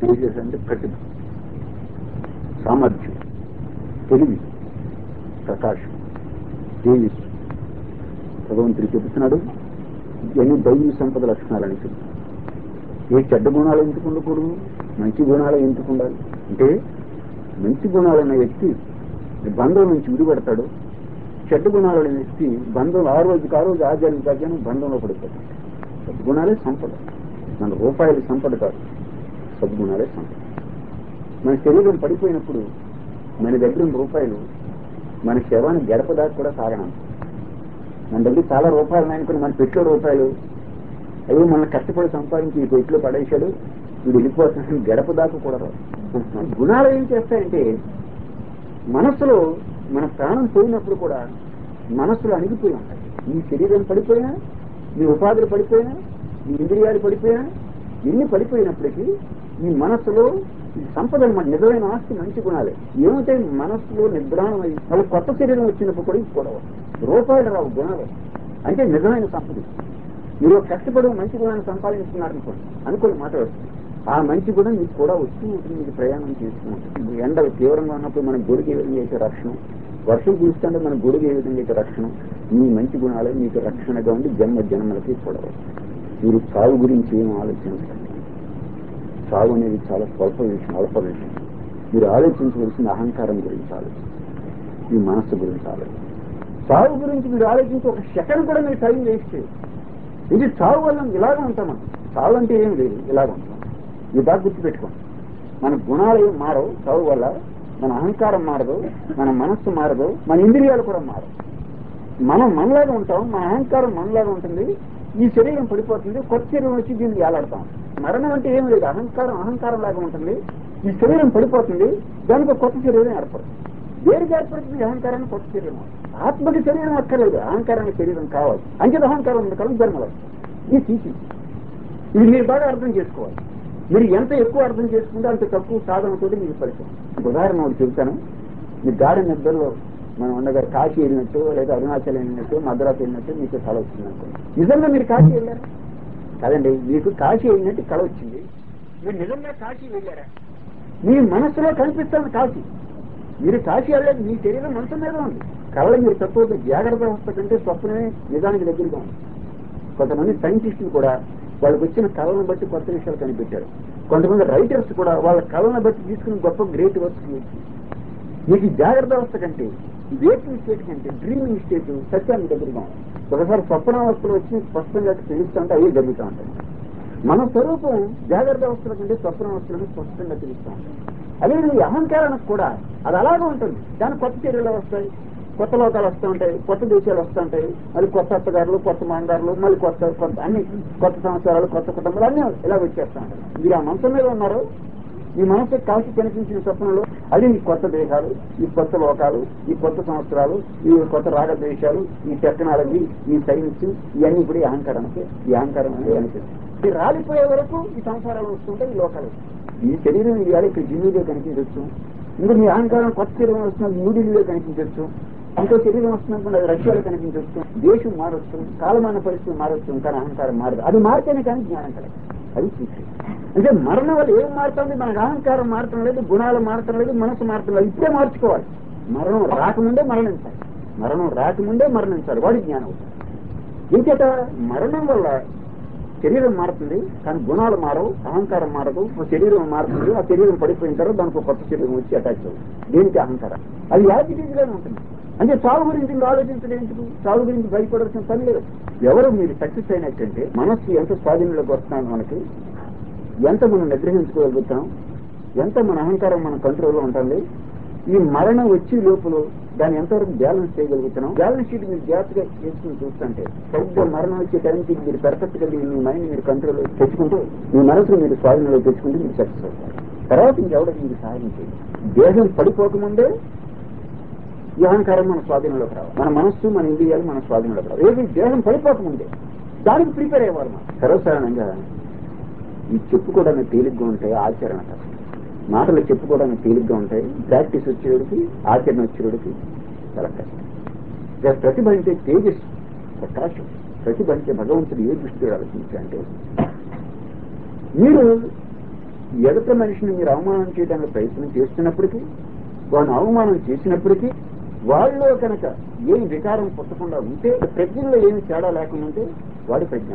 తేజస్ అంటే ప్రతిభ సామర్థ్యం తెలివి ప్రకాశం తేజస్సు భగవంతుడు చెబుతున్నాడు ఇవన్నీ దైవీ సంపద లక్షణాలని చెప్తున్నాడు ఏ చెడ్డ గుణాలు ఎందుకు ఉండకూడదు మంచి గుణాలు ఎందుకు ఉండాలి అంటే మంచి గుణాలున్న వ్యక్తి బంధం నుంచి విడిపడతాడు చెడ్డ గుణాలు వ్యక్తి బంధం ఆ రోజుకి ఆ రోజు ఆచార్యం కాగానే బంధంలో పడిపోతాడు సద్గుణాలే సంపద మన రూపాయలు సంపద కాదు సద్గుణాలే సంపద మన శరీరం పడిపోయినప్పుడు మన దగ్గర ఉన్న రూపాయలు మన శవాన్ని గడప దాకా కూడా సాగనం మన దగ్గర చాలా రూపాయలు ఉన్నాయనుకుని మన పెట్టిలో రూపాయలు అయ్యో మన కష్టపడి సంపాదించి ఈ పెట్టిలో పడేశాడు వీడు వెళ్ళిపోతున్నాడు గడప దాకా కూడా రావు గుణాలు ఏం చేస్తాయంటే మనస్సులో మన ప్రాణం పోయినప్పుడు కూడా మనస్సులో అణిగిపోయి ఉంటాయి నీ శరీరం పడిపోయినా నీ ఉపాధులు పడిపోయినా నీ ఇంద్రియాలు పడిపోయినా ఎన్ని పడిపోయినప్పటికీ నీ మనస్సులో ఈ సంపద మన నిజమైన ఆస్తి మంచి గుణాలే ఏమిటంటే మనస్సులో నిద్రాణం అయ్యి మళ్ళీ కొత్త శరీరం వచ్చినప్పుడు కూడా ఇది కూడా రూపాయలు రావు గుణాలు అంటే నిజమైన సంపద మీరు కష్టపడి మంచి గుణాన్ని సంపాదించుకున్నారనుకోండి అనుకోని మాట వస్తుంది ఆ మంచి గుణం మీకు కూడా వస్తూ ఉంటుంది మీకు ప్రయాణం చేస్తూ ఉంటుంది ఎండ తీవ్రంగా ఉన్నప్పుడు మనం గొడుగు ఏ విధంగా అయితే రక్షణ వర్షం కురుస్తుంటే మన గొడుగు ఏ విధంగా అయితే రక్షణ మీ మంచి గుణాలే మీకు రక్షణగా ఉండి జన్మ జన్మలకి కూడా మీరు చావు గురించి ఏం ఆలోచించండి చావు అనేది చాలా స్వల్ప విషయం అల్ప విషయం మీరు ఆలోచించవలసిన అహంకారం గురించి ఆలోచించండి మీ మనస్సు గురించి ఆలోచించండి చావు గురించి మీరు ఆలోచించి ఒక సెకండ్ కూడా మీరు టైం వేస్ట్ చేయదు ఇది చావు వల్ల ఇలాగ ఉంటాం మనం చావు అంటే ఏం లేదు ఇలాగ ఉంటాం ఇది బాగా గుర్తుపెట్టుకోండి మన గుణాలు ఏం మారవు చావు వల్ల మన అహంకారం మారదు మన మనస్సు మారదు మన ఇంద్రియాలు కూడా మారవు మనం మనలాగా ఉంటాం మన అహంకారం మనలాగా ఉంటుంది ఈ శరీరం పడిపోతుంది కొత్త శరీరం వచ్చి దీన్ని ఏలాడతాం మరణం అంటే ఏం లేదు అహంకారం అహంకారం లాగా ఉంటుంది ఈ శరీరం పడిపోతుంది దానికి ఒక కొత్త శరీరం ఏర్పడుతుంది దేనికి ఏర్పడుతుంది అహంకారాన్ని కొత్త శరీరం ఆత్మకి శరీరం అక్కర్లేదు అహంకారానికి శరీరం కావాలి అంచేది అహంకారం ఉంది కాలం జన్మలు ఇది తీసి ఇది మీరు బాగా అర్థం చేసుకోవాలి మీరు ఎంత ఎక్కువ అర్థం చేసుకుంటే అంత తక్కువ సాధనతో మీకు ఫలితం ఉదాహరణ ఒకటి చెబుతాను మీ గాఢ నిద్రలో మనం ఉండగా కాశీ వెళ్ళినట్టు లేదా అరుణాచల్ వెళ్ళినట్టు మద్రాసు వెళ్ళినట్టు మీకు కళ వచ్చింది అనుకోండి నిజంగా మీరు కాశీ వెళ్ళారా కాదండి మీకు కాశీ వెళ్ళినట్టు కళ వచ్చింది మీరు నిజంగా కాశీ వెళ్ళారా మీ మనసులో కనిపిస్తుంది కాశీ మీరు కాశీ వెళ్ళలేదు మీ శరీరం మనసు మీద ఉంది కళ మీరు తక్కువ జాగ్రత్త అవస్థ కంటే స్వప్నమే నిజానికి దగ్గరగా ఉంది కొంతమంది సైంటిస్టులు కూడా వాళ్ళకి వచ్చిన కళలను బట్టి కొత్త విషయాలు కనిపెట్టారు కొంతమంది రైటర్స్ కూడా వాళ్ళ కళలను బట్టి తీసుకుని గొప్ప గ్రేట్ వర్క్స్ మీకు ఈ జాగ్రత్త అవస్థ కంటే వేకింగ్ స్టేట్ కంటే డ్రీమింగ్ స్టేట్ సత్యానికి దగ్గరగా ఉంది ఒకసారి స్వప్నావస్థలు వచ్చి స్పష్టంగా తెలుస్తుంటే అవి జరుగుతూ ఉంటాయి మన స్వరూపం జాగ్రత్త అవస్థల కంటే స్వప్నావస్థలను స్పష్టంగా తెలుస్తూ ఉంటాయి అదే ఈ అహంకారానికి కూడా అది అలాగే ఉంటుంది దాని కొత్త చర్యలు వస్తాయి కొత్త లోకాలు వస్తూ ఉంటాయి కొత్త దేశాలు వస్తూ ఉంటాయి మళ్ళీ కొత్త అత్తగారులు కొత్త మాంగారులు మళ్ళీ కొత్త కొత్త అన్ని కొత్త సంవత్సరాలు కొత్త కుటుంబాలు అన్ని ఇలా వచ్చేస్తూ ఉంటాయి మీరు ఆ మనసు మీద ఉన్నారు ఈ మనసు కాల్చి కనిపించిన స్వప్నంలో అది ఈ కొత్త దేశాలు ఈ కొత్త లోకాలు ఈ కొత్త సంవత్సరాలు ఈ కొత్త రాగద్వేషాలు ఈ టెక్నాలజీ ఈ సైన్స్ ఇవన్నీ ఇప్పుడు ఈ అహంకారానికి ఈ అహంకారం అనేది అనిపిస్తుంది ఇది రాలిపోయే వరకు ఈ సంసారాలు వస్తుంటాయి ఈ లోకాలు ఈ శరీరం ఇది ఇక్కడ జిమ్మిలో కనిపించవచ్చు ఇంకా మీ అహంకారం కొత్త శరీరం వస్తున్నది న్యూఢిల్లీలో కనిపించవచ్చు ఇంకో శరీరం వస్తున్నప్పుడు అది రష్యాలో కనిపించవచ్చు దేశం మారొచ్చు కాలమాన పరిస్థితులు మారొచ్చు కానీ అహంకారం మారదు అది మారితేనే కానీ జ్ఞానం కలగదు అది సీక్రెట్ అంటే మరణం వల్ల ఏం మారుతుంది మనకు అహంకారం మారటం లేదు గుణాలు మారటం లేదు మనసు మారటం లేదు ఇప్పుడే మార్చుకోవాలి మరణం రాకముందే మరణించాలి మరణం రాకముందే మరణించాలి వాడి జ్ఞానం అవుతుంది ఇంకేట మరణం వల్ల శరీరం మారుతుంది కానీ గుణాలు మారవు అహంకారం మారదు ఆ శరీరం మారుతుంది ఆ శరీరం పడిపోయిన తర్వాత దానికి ఒక కొత్త శరీరం వచ్చి అటాచ్ అవుతుంది దేనికి అహంకారం అది యాజిటీజ్గానే ఉంటుంది అంటే చావు గురించి ఇంకా ఆలోచించడం ఎందుకు చావు గురించి భయపడాల్సిన పని లేదు ఎవరు మీరు సక్సెస్ అయినట్టంటే మనస్సు ఎంత స్వాధీనంలోకి వస్తున్నాను మనకి ఎంత మనం నిగ్రహించుకోగలుగుతాం ఎంత మన అహంకారం మన కంట్రోల్లో ఉంటుంది ఈ మరణం వచ్చే లోపల దాన్ని ఎంతవరకు బ్యాలెన్స్ చేయగలుగుతున్నాం బ్యాలెన్స్ షీట్ మీరు జాగ్రత్తగా చేసుకుని చూస్తుంటే సరిగ్గా మరణం వచ్చే టైంకి మీరు పర్ఫెక్ట్ గా మీ మైండ్ మీరు కంట్రోల్ తెచ్చుకుంటే మీ మనసును మీరు స్వాధీనంలో తెచ్చుకుంటే మీరు సక్సెస్ అవుతారు తర్వాత ఇంకెవరికి మీరు సహాయం చేయాలి దేశం పడిపోకముందే ఈ అహంకారం మన స్వాధీనంలోకి రావాలి మన మనస్సు మన ఇంద్రియాలు మన స్వాధీనంలోకి రావాలి ఏది దేహం పడిపోకముందే దానికి ప్రిపేర్ అయ్యేవారు మనం సర్వసాధారణంగా ఈ చెప్పుకోవడానికి తేలిగ్గా ఉంటాయి ఆచరణ కష్టం మాటలు చెప్పుకోవడానికి తేలిగ్గా ఉంటాయి ప్రాక్టీస్ వచ్చేవాడికి ఆచరణ వచ్చేవాడికి చాలా కష్టం ఇక ప్రతిభ అంటే తేజస్సు ప్రకాశం ప్రతిభ అంటే భగవంతుడు ఏ దృష్టిలో ఆలోచించాలంటే మీరు ఎదుట మనిషిని మీరు అవమానం చేయడానికి ప్రయత్నం చేస్తున్నప్పటికీ వాడిని అవమానం చేసినప్పటికీ వాళ్ళలో కనుక ఏం వికారం పుట్టకుండా ఉంటే ప్రజ్ఞలో ఏమి తేడా లేకుండా ఉంటే వాడి ప్రజ్ఞ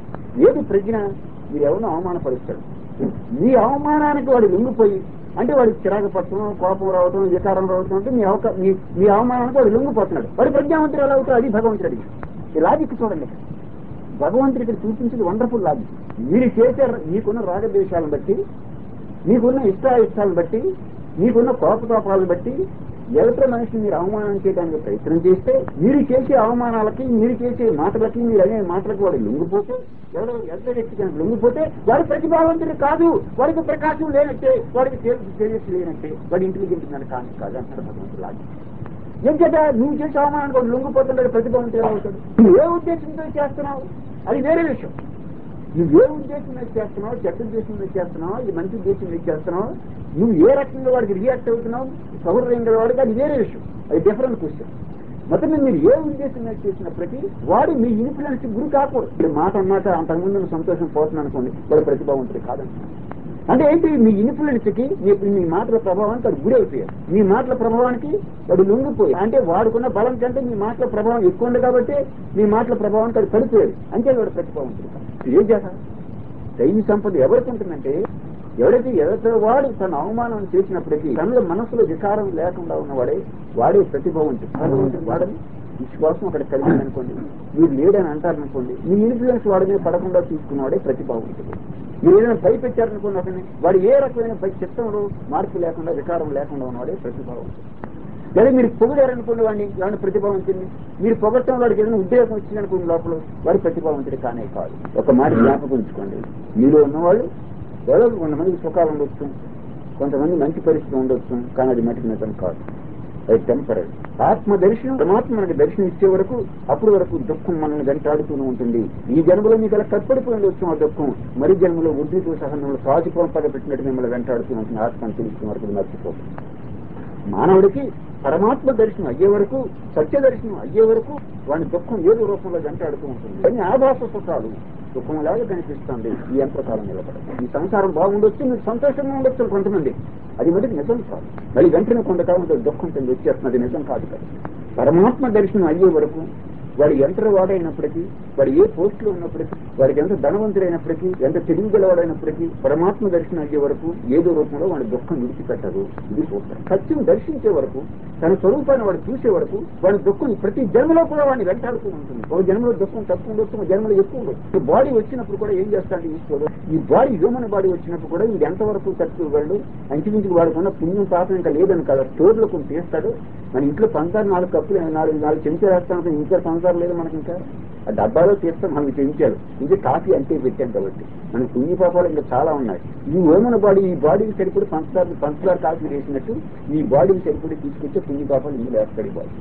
ఏది ప్రజ్ఞ మీరు ఎవరినో అవమానపరుస్తాడు మీ అవమానానికి వాడు లొంగిపోయి అంటే వాడికి చిరాకు పట్టడం కోపం రావటం వికారం రావటం అంటే మీ అవక మీ మీ అవమానానికి వాడు లొంగిపోతున్నాడు వాడు ప్రజ్ఞావంతుడు ఎలా అవుతాడు అది భగవంతుడు అడిగి ఈ లాజిక్ చూడండి ఇక్కడ. భగవంతుడు ఇక్కడ చూపించింది వండర్ఫుల్ లాజిక్ మీరు చేసే మీకున్న రాగద్వేషాలను బట్టి మీకున్న ఇష్టాయిష్టాలను బట్టి మీకున్న కోపతాపాలను బట్టి ఎదుట మనిషిని మీరు అవమానం చేయడానికి ప్రయత్నం చేస్తే మీరు చేసే అవమానాలకి మీరు చేసే మాటలకి మీరు అనే మాటలకి వాడు లొంగిపోతే ఎవరో ఎదుట వ్యక్తి కనుక లొంగిపోతే వాడు ప్రతిభావంతుడు కాదు వాడికి ప్రకాశం లేనట్టే వాడికి తెలియచ్చు లేనట్టే వాడి ఇంటెలిజెంట్ కనుక కానీ కాదు అంటాడు భగవంతుడు లాజిక్ ఏం చేత నువ్వు చేసే అవమానానికి వాడు లొంగిపోతున్నాడు ప్రతిభావంతుడు ఎలా అవుతాడు నువ్వు ఏ ఉద్దేశంతో చేస్తున్నావు అది వేరే విషయం నువ్వు ఏ ఉద్దేశం మీద చేస్తున్నావు చెడ్డ ఉద్దేశం మీద చేస్తున్నావు ఇది మంచి ఉద్దేశం మీద చేస్తున్నావు నువ్వు ఏ రకంగా వాడికి రియాక్ట్ అవుతున్నావు సౌహృదయం గల వాడికి అది వేరే విషయం అది డిఫరెంట్ క్వశ్చన్ మొత్తం మీద మీరు ఏ ఉద్దేశం మీద చేసినప్పటికీ వాడు మీ ఇన్ఫ్లుయెన్స్ గురి కాకూడదు ఇప్పుడు మాట అన్నమాట అంతకుముందు నువ్వు సంతోషం పోతున్నాను అనుకోండి వాడు ప్రతిభావంతుడు కాదంటున్నాను అంటే ఏంటి మీ ఇన్ఫ్లుయెన్స్ కి మీ మీ మాటల ప్రభావానికి వాడు గురి అయిపోయాడు మీ మాటల ప్రభావానికి వాడు లొంగిపోయి అంటే వాడుకున్న బలం కంటే మీ మాటల ప్రభావం ఎక్కువ ఉంది కాబట్టి మీ మాటల ప్రభావానికి వాడు పడిపోయాడు అంతే వాడు ప్రతిభావంతుడు కాదు. ఏం చేస్తాడు దైవీ సంపద ఎవరికి ఉంటుందంటే ఎవరైతే ఎవరితో వాడు తన అవమానం చేసినప్పటికీ తనలో మనసులో వికారం లేకుండా ఉన్నవాడే వాడే ప్రతిభావంతుడు భగవంతుడు వాడని విశ్వాసం అక్కడ కలిగింది అనుకోండి మీరు లేడని అంటారనుకోండి మీ ఇన్ఫ్లుయెన్స్ వాడి మీద పడకుండా చూసుకున్నవాడే ప్రతిభావంతుడు మీరు ఏదైనా భయపెట్టారనుకోండి అతన్ని వాడు ఏ రకమైన భయ చిత్తంలో మార్పు లేకుండా వికారం లేకుండా ఉన్నవాడే ప్రతిభావంతుడు లేదా మీరు పొగిడారనుకోండి వాడిని వాడిని ప్రతిభావంతుడిని మీరు పొగట్టం వాడికి ఏదైనా ఉద్యోగం వచ్చిందనుకోండి లోపల వాడి ప్రతిభావంతుడి కానే కాదు ఒక మాట జ్ఞాపకం ఉంచుకోండి మీలో ఉన్నవాళ్ళు ఎవరో కొంతమంది సుఖాలు ఉండొచ్చు కొంతమంది మంచి పరిస్థితి ఉండొచ్చు కానీ అది మటుకు నిజం కాదు అది టెంపరీ ఆత్మ దర్శనం పరమాత్మ మనకి దర్శనం ఇచ్చే వరకు అప్పుడు వరకు దుఃఖం మనల్ని వెంటాడుతూనే ఉంటుంది ఈ జన్మలో మీకు అలా కప్పడిపోయి ఉండొచ్చు ఆ దుఃఖం మరి జన్మలో ఉద్రితో సహా మిమ్మల్ని సాధిపోం పగపెట్టినట్టు మిమ్మల్ని వెంటాడుతూ ఉంటుంది ఆత్మను తెలుసుకున్న వరకు మర్చిపోతుంది మానవుడికి పరమాత్మ దర్శనం అయ్యే వరకు సత్య దర్శనం అయ్యే వరకు వాడి దుఃఖం ఏదో రూపంలో వెంటాడుతూ ఉంటుంది కానీ ఆభాస సుఖాలు దుఃఖంలాగా కనిపిస్తుంది ఈ ఎంతకాలం నిలబడదు ఈ సంసారం బాగుండొచ్చు మీరు సంతోషంగా ఉండొచ్చు కొంతమంది అది మటుకు నిజం కాదు మళ్ళీ వెంటనే కొంతకాలం దుఃఖం కింద వచ్చేస్తున్నది నిజం కాదు కదా పరమాత్మ దర్శనం అయ్యే వరకు వాడు ఎంత వాడైనప్పటికీ వాడు ఏ పోస్ట్ లో ఉన్నప్పటికీ వాడికి ఎంత ధనవంతుడైనప్పటికీ ఎంత తెలివిగలవాడైనప్పటికీ పరమాత్మ దర్శనం అయ్యే వరకు ఏదో రూపంలో వాడి దుఃఖం విడిచిపెట్టదు ఇది సూత్రం సత్యం దర్శించే వరకు తన స్వరూపాన్ని వాడు చూసే వరకు వాడి దుఃఖం ప్రతి జన్మలో కూడా వాడిని వెంటాడుతూ ఉంటుంది ఒక జన్మలో దుఃఖం తక్కువ ఉండొచ్చు ఒక జన్మలో ఎక్కువ ఉండొచ్చు బాడీ వచ్చినప్పుడు కూడా ఏం చేస్తాడు ఈశ్వరుడు ఈ బాడీ హ్యూమన్ బాడీ వచ్చినప్పుడు కూడా ఇది ఎంతవరకు తట్టుకోగలడు అంచుమించుకు వాడుకున్న పుణ్యం పాపం ఇంకా లేదని కదా స్టోర్లో కొన్ని తీస్తాడు మన ఇంట్లో పంచారు నాలుగు కప్పులు నాలుగు నాలుగు చెంచాలు వేస్తాం ఇంకా పంచారు లేదు మనకి ఇంకా ఆ డబ్బాలో తీస్తాం మనకి చెంచాలు ఇంకా కాఫీ అంతే పెట్టాం కాబట్టి మన పుణ్య పాపాలు ఇంకా చాలా ఉన్నాయి ఈ ఓమన బాడీ ఈ బాడీకి సరిపడి పంచదార పంచదార కాఫీ వేసినట్టు ఈ బాడీకి సరిపడి తీసుకొచ్చే పుణ్య పాపాలు ఇందులో వేస్తాడు ఈ బాడీ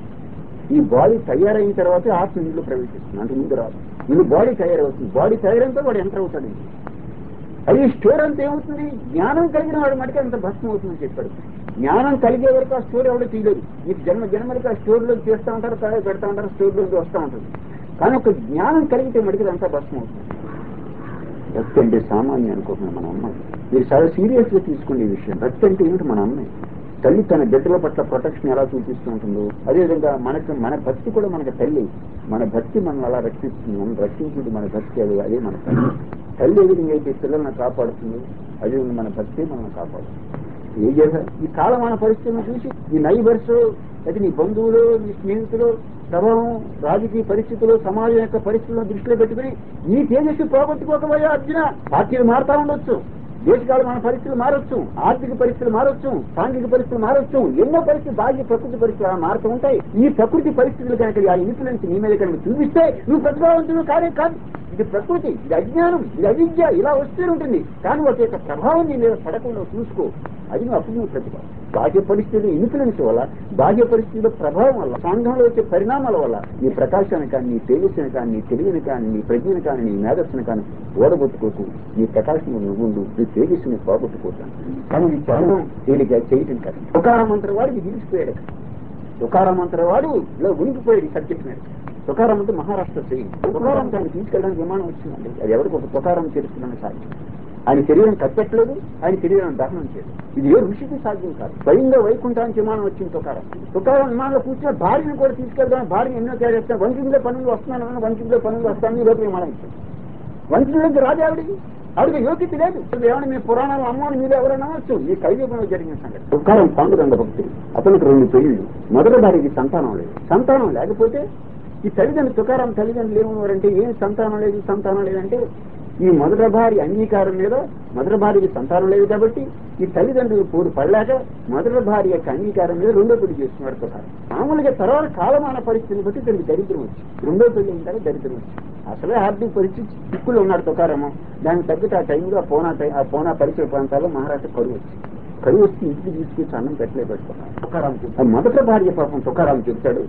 ఈ బాడీ తయారైన తర్వాత ఆత్మ ఇందులో ప్రవేశిస్తుంది అంటే ముందు రాదు ముందు బాడీ తయారవుతుంది బాడీ తయారైన వాడు ఎంటర్ అవుతాడు ఇందులో. అది స్టోర్ అంతా ఏమవుతుంది జ్ఞానం కలిగిన వాడు మటుకు అంత భస్మం అవుతుందని చెప్పాడు జ్ఞానం కలిగే వరకు ఆ స్టోర్ ఎవడో తీయలేదు మీకు జన్మ జన్మలకి ఆ స్టోర్ లో చేస్తూ ఉంటారు తయారు పెడతా ఉంటారు స్టోర్ లోకి వస్తూ ఉంటుంది కానీ ఒక జ్ఞానం కలిగితే మటుకు అంతా భస్మం అవుతుంది భక్తి అంటే సామాన్యం అనుకుంటున్నాం మన అమ్మాయి మీరు చాలా సీరియస్ గా తీసుకోండి ఈ విషయం భక్తి అంటే ఏమిటి మన అమ్మాయి తల్లి తన బిడ్డల పట్ల ప్రొటెక్షన్ ఎలా చూపిస్తూ ఉంటుందో అదేవిధంగా మనకు మన భక్తి కూడా మనకు తల్లి మన భక్తి మనం అలా రక్షిస్తుంది మనం రక్షించేది మన భక్తి అది అదే మన తల్లి తల్లి ఏ విధంగా అయితే పిల్లల్ని కాపాడుతుందో అదే మన భక్తి మనల్ని కాపాడుతుంది ఏం చేశారు ఈ కాలమాన పరిస్థితులను చూసి ఈ నైబర్స్ అయితే నీ బంధువులు నీ స్నేహితులు ప్రభావం రాజకీయ పరిస్థితులు సమాజం యొక్క పరిస్థితులను దృష్టిలో పెట్టుకుని నీ తేజస్సు పోగొట్టుకోకపోయా అర్జున పార్టీలు మారుతా ఉండొచ్చు దేశకాల మన పరిస్థితులు మారొచ్చు ఆర్థిక పరిస్థితులు మారొచ్చు సాంఘిక పరిస్థితులు మారొచ్చు ఎన్నో పరిస్థితులు బాహ్య ప్రకృతి పరిస్థితులు అలా మారుతూ ఉంటాయి ఈ ప్రకృతి పరిస్థితులు కనుక ఆ ఇన్ఫ్లుయెన్స్ నీ మీద కనుక చూపిస్తే నువ్వు ప్రతిభావంతుడు కాదే కాదు ఇది ప్రకృతి ఇది అజ్ఞానం ఇది అవిద్య ఇలా వస్తూ ఉంటుంది కానీ వాటి యొక్క ప్రభావం నీ మీద పడకుండా చూసుకో అది నువ్వు అప్పుడు నువ్వు ప్రతిభ బాహ్య పరిస్థితుల ఇన్ఫ్లుయెన్స్ వల్ల బాహ్య పరిస్థితుల ప్రభావం వల్ల సంఘంలో వచ్చే పరిణామాల వల్ల నీ ప్రకాశాన్ని కానీ నీ తేజస్సుని కానీ నీ తెలివిని కానీ నీ ప్రజ్ఞని కానీ నీ మేధస్సుని కానీ ఓడగొట్టుకోకు నీ ప్రకాశం నువ్వు ఉండు నీ తేజస్సుని పోగొట్టుకోతాను కానీ నీ చరణం తేలిక చేయటం కాదు తుకారమంత్ర వాడికి గిరిసిపోయాడు తుకారమంత్ర వాడు ఇలా ఉనికిపోయాడు సబ్జెక్ట్ మీద తుకారం అంటే మహారాష్ట్ర చేయి తుకారం దాన్ని తీసుకెళ్ళడానికి విమానం వచ్చిందండి అది ఎవరికి ఒక తుకారం చేరుస్తుందని సాధ్యం ఆయన శరీరం కట్టట్లేదు ఆయన శరీరం దహనం చేయలేదు ఇది ఏ ఋషికి సాధ్యం కాదు స్వయంగా వైకుంఠానికి విమానం వచ్చింది తుకారం తుకారం విమానంలో కూర్చున్న భార్యను కూడా తీసుకెళ్దాం భార్య ఎన్నో చేస్తాను వంచులో పనులు వస్తున్నాను వంచులో పనులు వస్తాను ఈ లోపల విమానం ఇచ్చాను వంచులోకి రాదు ఆవిడికి ఆవిడకి యోగ్యత లేదు ఏమైనా మీ పురాణాలు అమ్మని మీరు ఎవరైనా అనొచ్చు ఈ కలియుగంలో జరిగిన సంగతి తుకారం పాండురంగ భక్తుడు అతనికి రెండు పెళ్లిళ్ళు మొదటి భార్యకి సంతానం లేదు సంతానం లేకపోతే ఈ తల్లిదండ్రులు తుకారం తల్లిదండ్రులు ఏమన్నారంటే ఏం సంతానం లేదు సంతానం లేదంటే ఈ మొదటి భార్య అంగీకారం మీద మొదటి భార్యకి సంతానం లేదు కాబట్టి ఈ తల్లిదండ్రులు పోరు పడలేక మొదటి భార్య యొక్క అంగీకారం మీద రెండో పెళ్లి చేస్తున్నారు తుకారం మామూలుగా తర్వాత కాలమాన పరిస్థితిని బట్టి తనకి దరిద్రం వచ్చి రెండో పెళ్లి అయిన తర్వాత దరిద్రం వచ్చి అసలే ఆర్థిక పరిస్థితి చిక్కులు ఉన్నాడు తుకారము దానికి తగ్గట్టు ఆ టైంలో ఆ పోనా టై- ఆ పోనా పరిసర ప్రాంతాల్లో మహారాష్ట్ర కరువు వచ్చింది కరువు వచ్చి ఇంటికి తీసుకొచ్చి అన్నం పెట్టలే పెట్టుకున్నాడు తుకారాం చెప్తాడు. ఆ మొదటి భార్య పాపం తుకారాం చెప్తాడు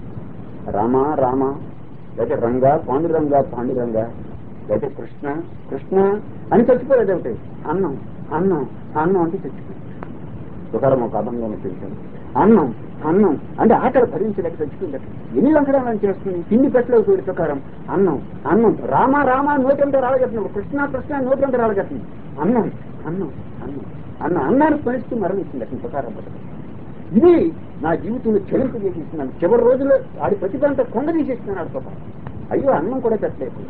రామ రామ లేకపోతే రంగా పాండురంగా పాండురంగా లేకపోతే కృష్ణ కృష్ణ అని చచ్చిపోయేది ఒకటి అన్నం అన్నం అన్నం అంటే చచ్చిపోయింది తుకారం ఒక అభంగంలో తెలిసాడు అన్నం అన్నం అంటే ఆకలి భరించలేక చచ్చిపోయిందట ఎన్ని లంకడాలను చేస్తుంది తిండి పెట్టలేదు తుకారం అన్నం అన్నం రామ రామ నోటంటే రాలగట్టినాడు కృష్ణ కృష్ణ నోటంటే రాలగట్టింది అన్నం అన్నం అన్నం అన్న అన్నాన్ని స్మరిస్తూ మరణించింది అతని తుకారం బతుకు ఇది నా జీవితంలో చెలింపు చేసేస్తున్నాను చివరి రోజుల్లో ఆడి ప్రతిభంతా కొండ తీసేస్తున్నాడు తుకారం అయ్యో అన్నం కూడా పెట్టలేదు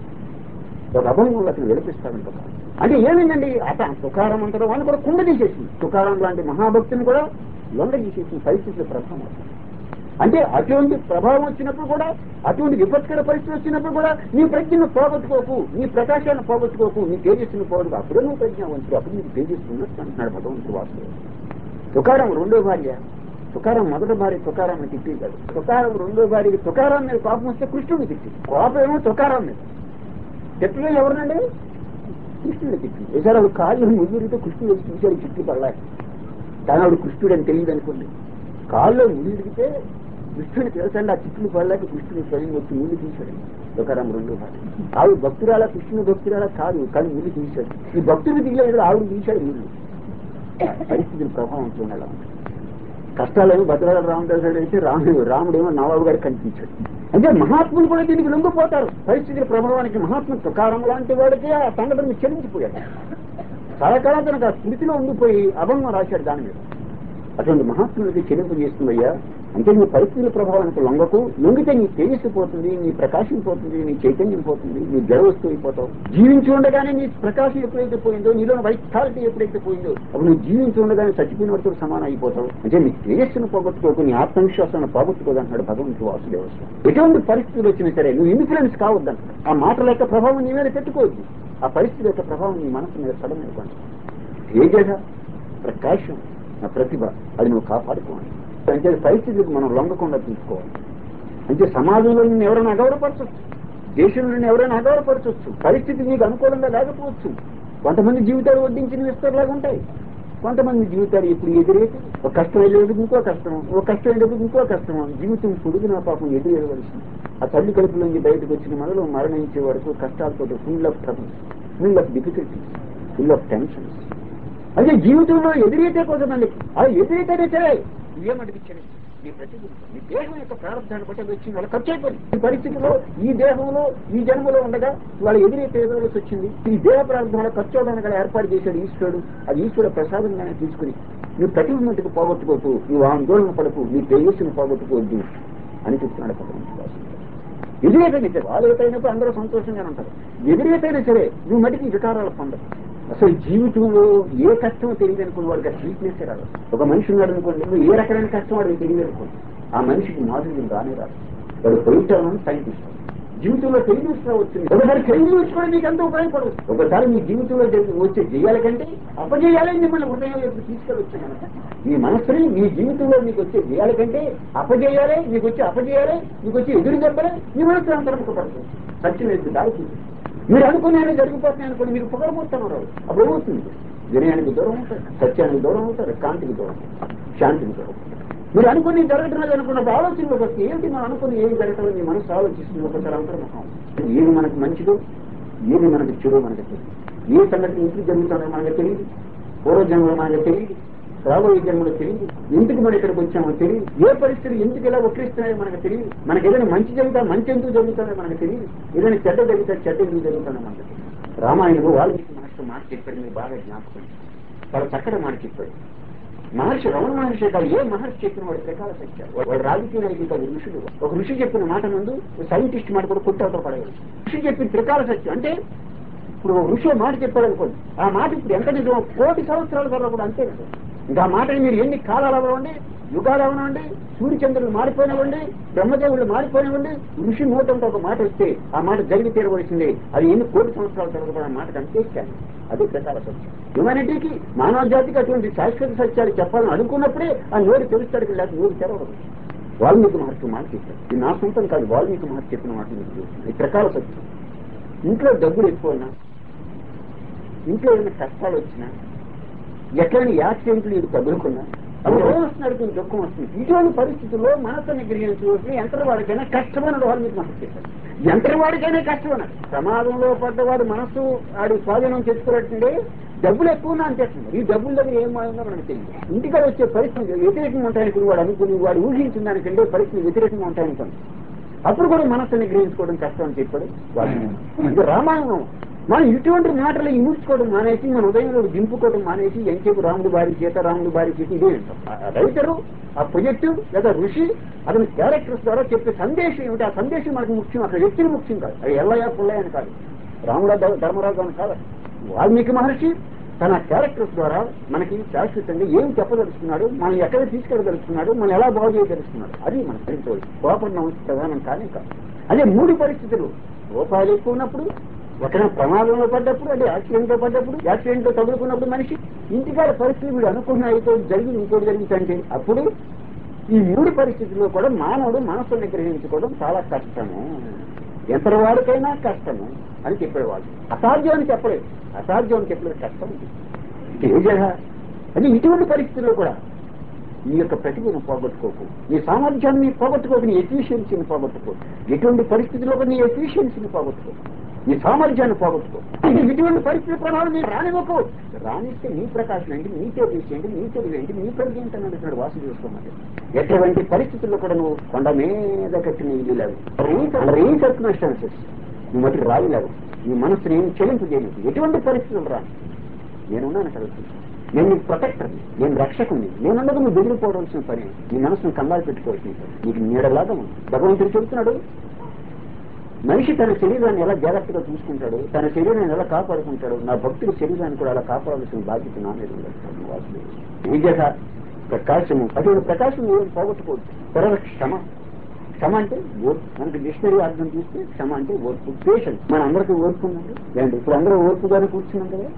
ఒక అభంగంలో అతను విడిపిస్తాడంట అంటే ఏమైందండి అత తుకారం అంటారు వాళ్ళు కూడా కుండ తీసేసింది తుకారం లాంటి మహాభక్తిని కూడా లొంగ తీసేసింది పరిస్థితుల ప్రభావం అవుతుంది. అంటే అటువంటి ప్రభావం వచ్చినప్పుడు కూడా అటువంటి విపత్కర పరిస్థితి వచ్చినప్పుడు కూడా నీ ప్రజ్ఞను పోగొట్టుకోకు నీ ప్రకాశాన్ని పోగొట్టుకోకు నీ తేజస్సును పోగొట్టుకో అప్పుడే నువ్వు ప్రజ్ఞావంతుడు అప్పుడు నీకు తేజస్సు ఉన్నట్టు అంటున్నాడు భగవంతుడు వాసుదేవ తుకారం రెండో భార్య తుకారం మొదటి భార్య తుకారాన్ని తిట్టేశాడు తుకారం రెండో భార్యకి తుకారం మీద కోపం వస్తే కృష్ణుడిని తిట్టి కోపం ఏమో తుకారం మీద తిట్టడం ఎవరినండి కృష్ణుడు తిట్టింది ఒకసారి ఆవిడ కాళ్ళు ముదిరితో కృష్ణుడు వచ్చి చూశాడు చుట్టూ పడలే కానీ ఆవిడ కృష్ణుడు అని తెలియదు అనుకోండి కాళ్ళు ముదిరిగితే కృష్ణుని తెలుసండి ఆ చిట్లు పడలేక కృష్ణుడు స్వయం వచ్చి ముళ్ళు తీశాడు తుకారం రెండో భార్య ఆవిడ భక్తురాల కృష్ణుడు భక్తురాల కాదు కానీ ముళ్ళు తీశాడు ఈ భక్తుడు దిగలేదు ఆవిడ తీశాడు ముళ్ళు పరిస్థితుల ప్రభావం చూడాలి అలా ఉంటుంది కష్టాలేమో భద్రాల రామదాసుడు అయితే రాముడు రాముడేమో నవాబు గారికి కనిపించాడు అంటే మహాత్ములు కూడా దీనికి లొంగిపోతారు పరిస్థితుల ప్రభావానికి మహాత్మ తుకారం లాంటి వాడికి ఆ సంఘటన చెల్లించిపోయాడు చాలా కాలం తనకు ఆ స్మృతిలో ఉండిపోయి అభంగం రాశాడు దాని మీద అటువంటి మహాత్ములకి చెల్లింపు చేస్తుందయ్యా అంటే నీ పరిస్థితుల ప్రభావానికి లొంగకు లొంగితే నీ తేజస్సు పోతుంది నీ ప్రకాశం పోతుంది నీ చైతన్యం పోతుంది నీ జడ వస్తువు అయిపోతావు జీవించి ఉండగానే నీ ప్రకాశం ఎప్పుడైతే పోయిందో నీలో వైటాలిటీ ఎప్పుడైతే పోయిందో అప్పుడు నువ్వు జీవించి ఉండగానే చచ్చిపోయిన వరకు సమానం అయిపోతావు అంటే నీ తేజస్సును పోగొట్టుకోకు నీ ఆత్మవిశ్వాసాన్ని పోగొట్టుకోదంటున్నాడు భగవంతుడు వాసుదేవస్వామి ఎటువంటి పరిస్థితులు వచ్చినా సరే నువ్వు ఇన్ఫ్లుయెన్స్ కావద్దంటాడు ఆ మాటల యొక్క ప్రభావం నీ మీద పెట్టుకోవద్దు ఆ పరిస్థితి యొక్క ప్రభావం నీ మనసు మీద సడన్ అయిపోయింది తేజ ప్రకాశం నా ప్రతిభ అది నువ్వు కాపాడుకోవాలి అంటే పరిస్థితులకు మనం లొంగకుండా తీసుకోవాలి అంటే సమాజంలో నిన్ను ఎవరైనా అగౌరవపరచవచ్చు దేశంలో నిన్ను ఎవరైనా అగౌరవపరచవచ్చు పరిస్థితి నీకు అనుకూలంగా లేకపోవచ్చు కొంతమంది జీవితాలు వడ్డించిన విస్తరలాగా ఉంటాయి కొంతమంది జీవితాలు ఇప్పుడు ఎదురేది ఒక కష్టం వెళ్ళేటప్పుడు ఇంకో కష్టం ఒక కష్టం వెళ్ళేటప్పుడు ఇంకో కష్టం జీవితం పొడుగున పాపం ఎదురేయవలసింది ఆ తల్లి కడుపు నుంచి బయటకు వచ్చిన మొదలు మరణించే వరకు కష్టాలతో full of troubles full of difficulties full of tensions అంటే జీవితంలో ఎదురైతే కొంతమంది ఆ ఎదురైతేనే సరే ఏమనిపించండి మీ ప్రతిభ మీ దేహం యొక్క ప్రారంభాన్ని బట్టి అది వచ్చింది వాళ్ళ ఖర్చు అయిపోయింది ఈ పరిస్థితిలో ఈ దేహంలో ఈ జన్మలో ఉండగా వాళ్ళ ఎదురైతే ఎదురవలసి వచ్చింది ఈ దేహ ప్రారంభంలో ఖర్చు అవడానికి గల ఏర్పాటు చేశాడు ఈశ్వరుడు అది ఈశ్వర ప్రసాదంగానే తీసుకుని నీ ప్రతిభ మట్టుకు పోగొట్టుకోకు నువ్వు ఆందోళన పడకు నీ తేజస్సును పోగొట్టుకోవద్దు అని చెప్తున్నాడు భగవంతుడు ఎదురేతైనా సరే వాళ్ళు ఏదైనప్పుడు అందరూ సంతోషంగానే ఉంటారు ఎదురేతైనా సరే నువ్వు మటుకి వికారాలు పొందవు అసలు జీవితంలో ఏ కష్టం తెలియదు అనుకోండి వాడికి ఆ స్వీట్నెస్ రాదు ఒక మనిషి ఉన్నాడు అనుకోండి నువ్వు ఏ రకమైన కష్టం వాడికి తెలియదు అనుకోండి ఆ మనిషికి మాధుర్యం రానే రాదు వాడు పొయిటాను సైంటిస్ట్ జీవితంలో తెలియజేస్తా వచ్చింది ఒకసారి తెలియజేసుకోవడం నీకు ఎంతో ఉపయోగపడదు ఒకసారి మీ జీవితంలో జరిగి వచ్చే చేయాలి కంటే అపజేయాలని మిమ్మల్ని హృదయం వైపు తీసుకెళ్ళొచ్చు కనుక మీ మనస్సుని మీ జీవితంలో మీకు వచ్చే చేయాలి కంటే అపజేయాలి మీకు వచ్చి అపజేయాలి మీకు వచ్చి ఎదురు దెబ్బలే మీ మనస్సు అంతరంపడుతుంది సత్యం ఎదురు దాడుతుంది మీరు అనుకునే జరిగిపోతున్నాయి అనుకోండి మీరు పొగరపోతున్నారు అప్పుడు ఏమవుతుంది వినయానికి దూరం అవుతారు సత్యానికి దూరం అవుతారు కాంతికి దూరం అవుతారు శాంతికి దూరం అవుతారు మీరు అనుకుని జరగట్లేదు అనుకున్నప్పుడు ఆలోచనలోకి వస్తే ఏంటి మనం అనుకుని ఏం జరగటం మీ మనసు ఆలోచిస్తుంది ఒకసారి అంతర్ముఖం ఏది మనకు మంచిదో ఏది మనకు చెడు మనకు తెలియదు ఏ సంగతి ఎందుకు జరుగుతుందో మనకు తెలియదు పూర్వజన్మలో మనకు తెలియదు రాబోయే జన్మలో తెలియదు ఎందుకు మనం ఇక్కడికి వచ్చామో తెలియదు ఏ పరిస్థితులు ఎందుకు ఇలా వక్రిస్తున్నాయో మనకు తెలియదు మనకి ఏదైనా మంచి జరుగుతా మంచి ఎందుకు జరుగుతుందో మనకు తెలియదు ఏదైనా చెడ్డ జరిగితే చెడ్డ ఎందుకు జరుగుతుందో మనకు తెలియదు రామాయణంలో వాల్మీకి మహర్షి మహర్షి మాట చెప్పాడు మీరు బాగా జ్ఞాపకం చాలా చక్కటి మాట చెప్పాడు మహర్షి రమణ మహర్షి కాదు ఏ మహర్షి చెప్పిన వాడు ప్రకాల సత్యాలు వాడు రాజకీయ నాయకుడు కాదు ఋషుడు ఒక ఋషి చెప్పిన మాట ముందు సైంటిస్ట్ మాట కూడా కొట్టవతో పడగలరు ఋషి చెప్పిన త్రికాల సత్యం అంటే ఇప్పుడు ఒక ఋషి మాట చెప్పాడు అనుకోండి ఆ మాట ఇప్పుడు ఎంత నిజమో కోటి సంవత్సరాల తర్వాత కూడా అంతే నిజం ఇంకా ఆ మాటని మీరు ఎన్ని కాలాలు అవ్వండి యుగాలు అవనివ్వండి సూర్యచంద్రులు మారిపోయినవ్వండి బ్రహ్మదేవుళ్ళు మారిపోయినవ్వండి ఋషి నోటంతో ఒక మాట వస్తే ఆ మాట జరిగి తీరవలసిందే అది ఎన్ని కోటి సంవత్సరాల తర్వాత కూడా ఆ మాటకు అంతే కానీ అది ప్రకార సత్యం హ్యుమానిటీకి మానవ జాతికి అటువంటి శాశ్వత సత్యాలు చెప్పాలని అనుకున్నప్పుడే ఆ నోరు తెలుస్తాడు లేక నోరు తెరవదు వాల్మీకి మహర్షి మాట చెప్పారు ఇది నా సొంతం కాదు వాల్మీకి మహర్షి చెప్పిన మాట మీకు తెలుస్తుంది ఇది ప్రకార సత్యం ఇంట్లో డబ్బులు ఎక్కువైనా ఇంట్లో ఏమైనా కష్టాలు వచ్చినా ఎక్కడైనా యాక్సిడెంట్లు ఇది తగులుకున్నా అవి వస్తున్నారు కొంచెం దుఃఖం వస్తుంది ఇటువంటి పరిస్థితుల్లో మనసుని గ్రహించవలసిన యంత్రవాడికైనా కష్టమైన వాళ్ళు మీకు మనసు చేశారు యంత్రవాడికైనా కష్టమన్నారు ప్రమాదంలో పడ్డవాడు మనసు ఆడి స్వాధీనం చేసుకోవాలంటే డబ్బులు ఎక్కువ అనిపిస్తుంది ఈ డబ్బుల దగ్గర ఏం మాయంగా మనకు తెలియదు ఇంటికాడ వచ్చే పరిస్థితి వ్యతిరేకంగా ఉంటాయనుకుని వాడు అనుకుని వాడు ఊహించిన దానికంటే పరిస్థితి వ్యతిరేకంగా ఉంటాయనుకోండి అప్పుడు కూడా మనసుని గ్రహించుకోవడం కష్టం అని చెప్పాడు వాడు ఇది రామాయణం మనం ఇటువంటి మాటలు ఇముడ్చుకోవడం మానేసి మన ఉదయంలో దింపుకోవడం మానేసి ఎంచేపు రాముడు బారి చేత రాముడు బారి చేత ఇదే వింటాం ఆ రైటరు ఆ ప్రొజెక్టు లేదా ఋషి అతని క్యారెక్టర్స్ ద్వారా చెప్పే సందేశం ఏమిటి ఆ సందేశం మనకు ముఖ్యం అక్కడ వ్యక్తులు ముఖ్యం కాదు అది ఎల్లయ్య పుల్లయ్య అని కాదు రాముడ ధర్మరాజు అని కాదు వాల్మీకి మహర్షి తన క్యారెక్టర్స్ ద్వారా మనకి శాశ్వతంగా ఏం చెప్పదలుచుకున్నాడు మనం ఎక్కడ తీసుకెళ్ళదలుచుకున్నాడు మనం ఎలా బాగు చేయదలుచుకున్నాడు అది మనం గ్రహించవచ్చు కోపం ప్రధానం కానీ కాదు అదే మూడు పరిస్థితులు రూపాయలు ఎక్కువ ఉన్నప్పుడు ఎక్కడైనా ప్రమాదంలో పడ్డప్పుడు అంటే యాక్సిడెంట్ లో పడ్డప్పుడు యాక్సిడెంట్ లో తగులుకున్నప్పుడు మనిషి ఇంటికాడ పరిస్థితి వీడు అనుకున్న అయితే జరిగి ఇంకోటి జరుగుతుంటే అప్పుడు ఈ మూడు పరిస్థితుల్లో కూడా మానవుడు మనసుని గ్రహించుకోవడం చాలా కష్టము ఎంతటి వాడికైనా కష్టము అని చెప్పేవాడు అసాధ్యం అని చెప్పలేదు అసాధ్యం అని చెప్పలేదు కష్టం తేజ అని ఇటువంటి పరిస్థితుల్లో కూడా నీ యొక్క ప్రతిభను పోగొట్టుకోకు నీ సామర్థ్యాన్ని పోగొట్టుకోకు నీ ఎఫిషియన్సీని పోగొట్టుకోకు ఎటువంటి పరిస్థితుల్లో కూడా నీ ఎఫిషియన్సీని పోగొట్టుకోకు నీ సామర్థ్యాన్ని పోగొట్టుకో ఇటువంటి పరిస్థితి ప్రభావం నీ రానివ్వకు రానిస్తే నీ ప్రకాశం ఏంటి నీ తేజస్ ఏంటి నీ తెలివి ఏంటి నీ ప్రజ్ఞ ఏంటి అని అడుగుతున్నాడు వాసు చూసుకోమని ఎటువంటి పరిస్థితుల్లో కూడా నువ్వు కొండ మీద కట్టిన ఇల్లు లేవు రీ సర్కమ్స్టాన్సెస్ నువ్వు మటుకు రాయలేవు నీ మనసుని ఏం చెల్లింపు చేయలేదు ఎటువంటి పరిస్థితులు రా నేనున్నాను కలుగుతుంది నేను నీకు ప్రొటెక్టర్ నేను రక్షకుని నేనున్నది నువ్వు బెదిరిపోవలసిన పని నీ మనసును కంగారు పెట్టుకోవాల్సిన పని నీకు నీడలాగా ఉంది భగవంతుడు చెబుతున్నాడు మనిషి తన శరీరాన్ని ఎలా జాగ్రత్తగా చూసుకుంటాడు తన శరీరాన్ని ఎలా కాపాడుకుంటాడు నా భక్తుల శరీరాన్ని కూడా అలా కాపాడాల్సిన బాధ్యత నా మీద ఉంది వాసుదేవుడు. నిజత ప్రకాశము అటువంటి ప్రకాశం ఏం పోగొట్టుకోవద్దు తర్వాత క్షమ క్షమ అంటే ఓర్పు మనకి డిక్షనరీ అర్థం చూస్తే క్షమ అంటే ఓర్పు పేషెంట్ మన అందరికీ ఓర్పు ఉందండి లేదండి ఇప్పుడు అందరూ ఓర్పుగానే కూర్చున్నాం కదా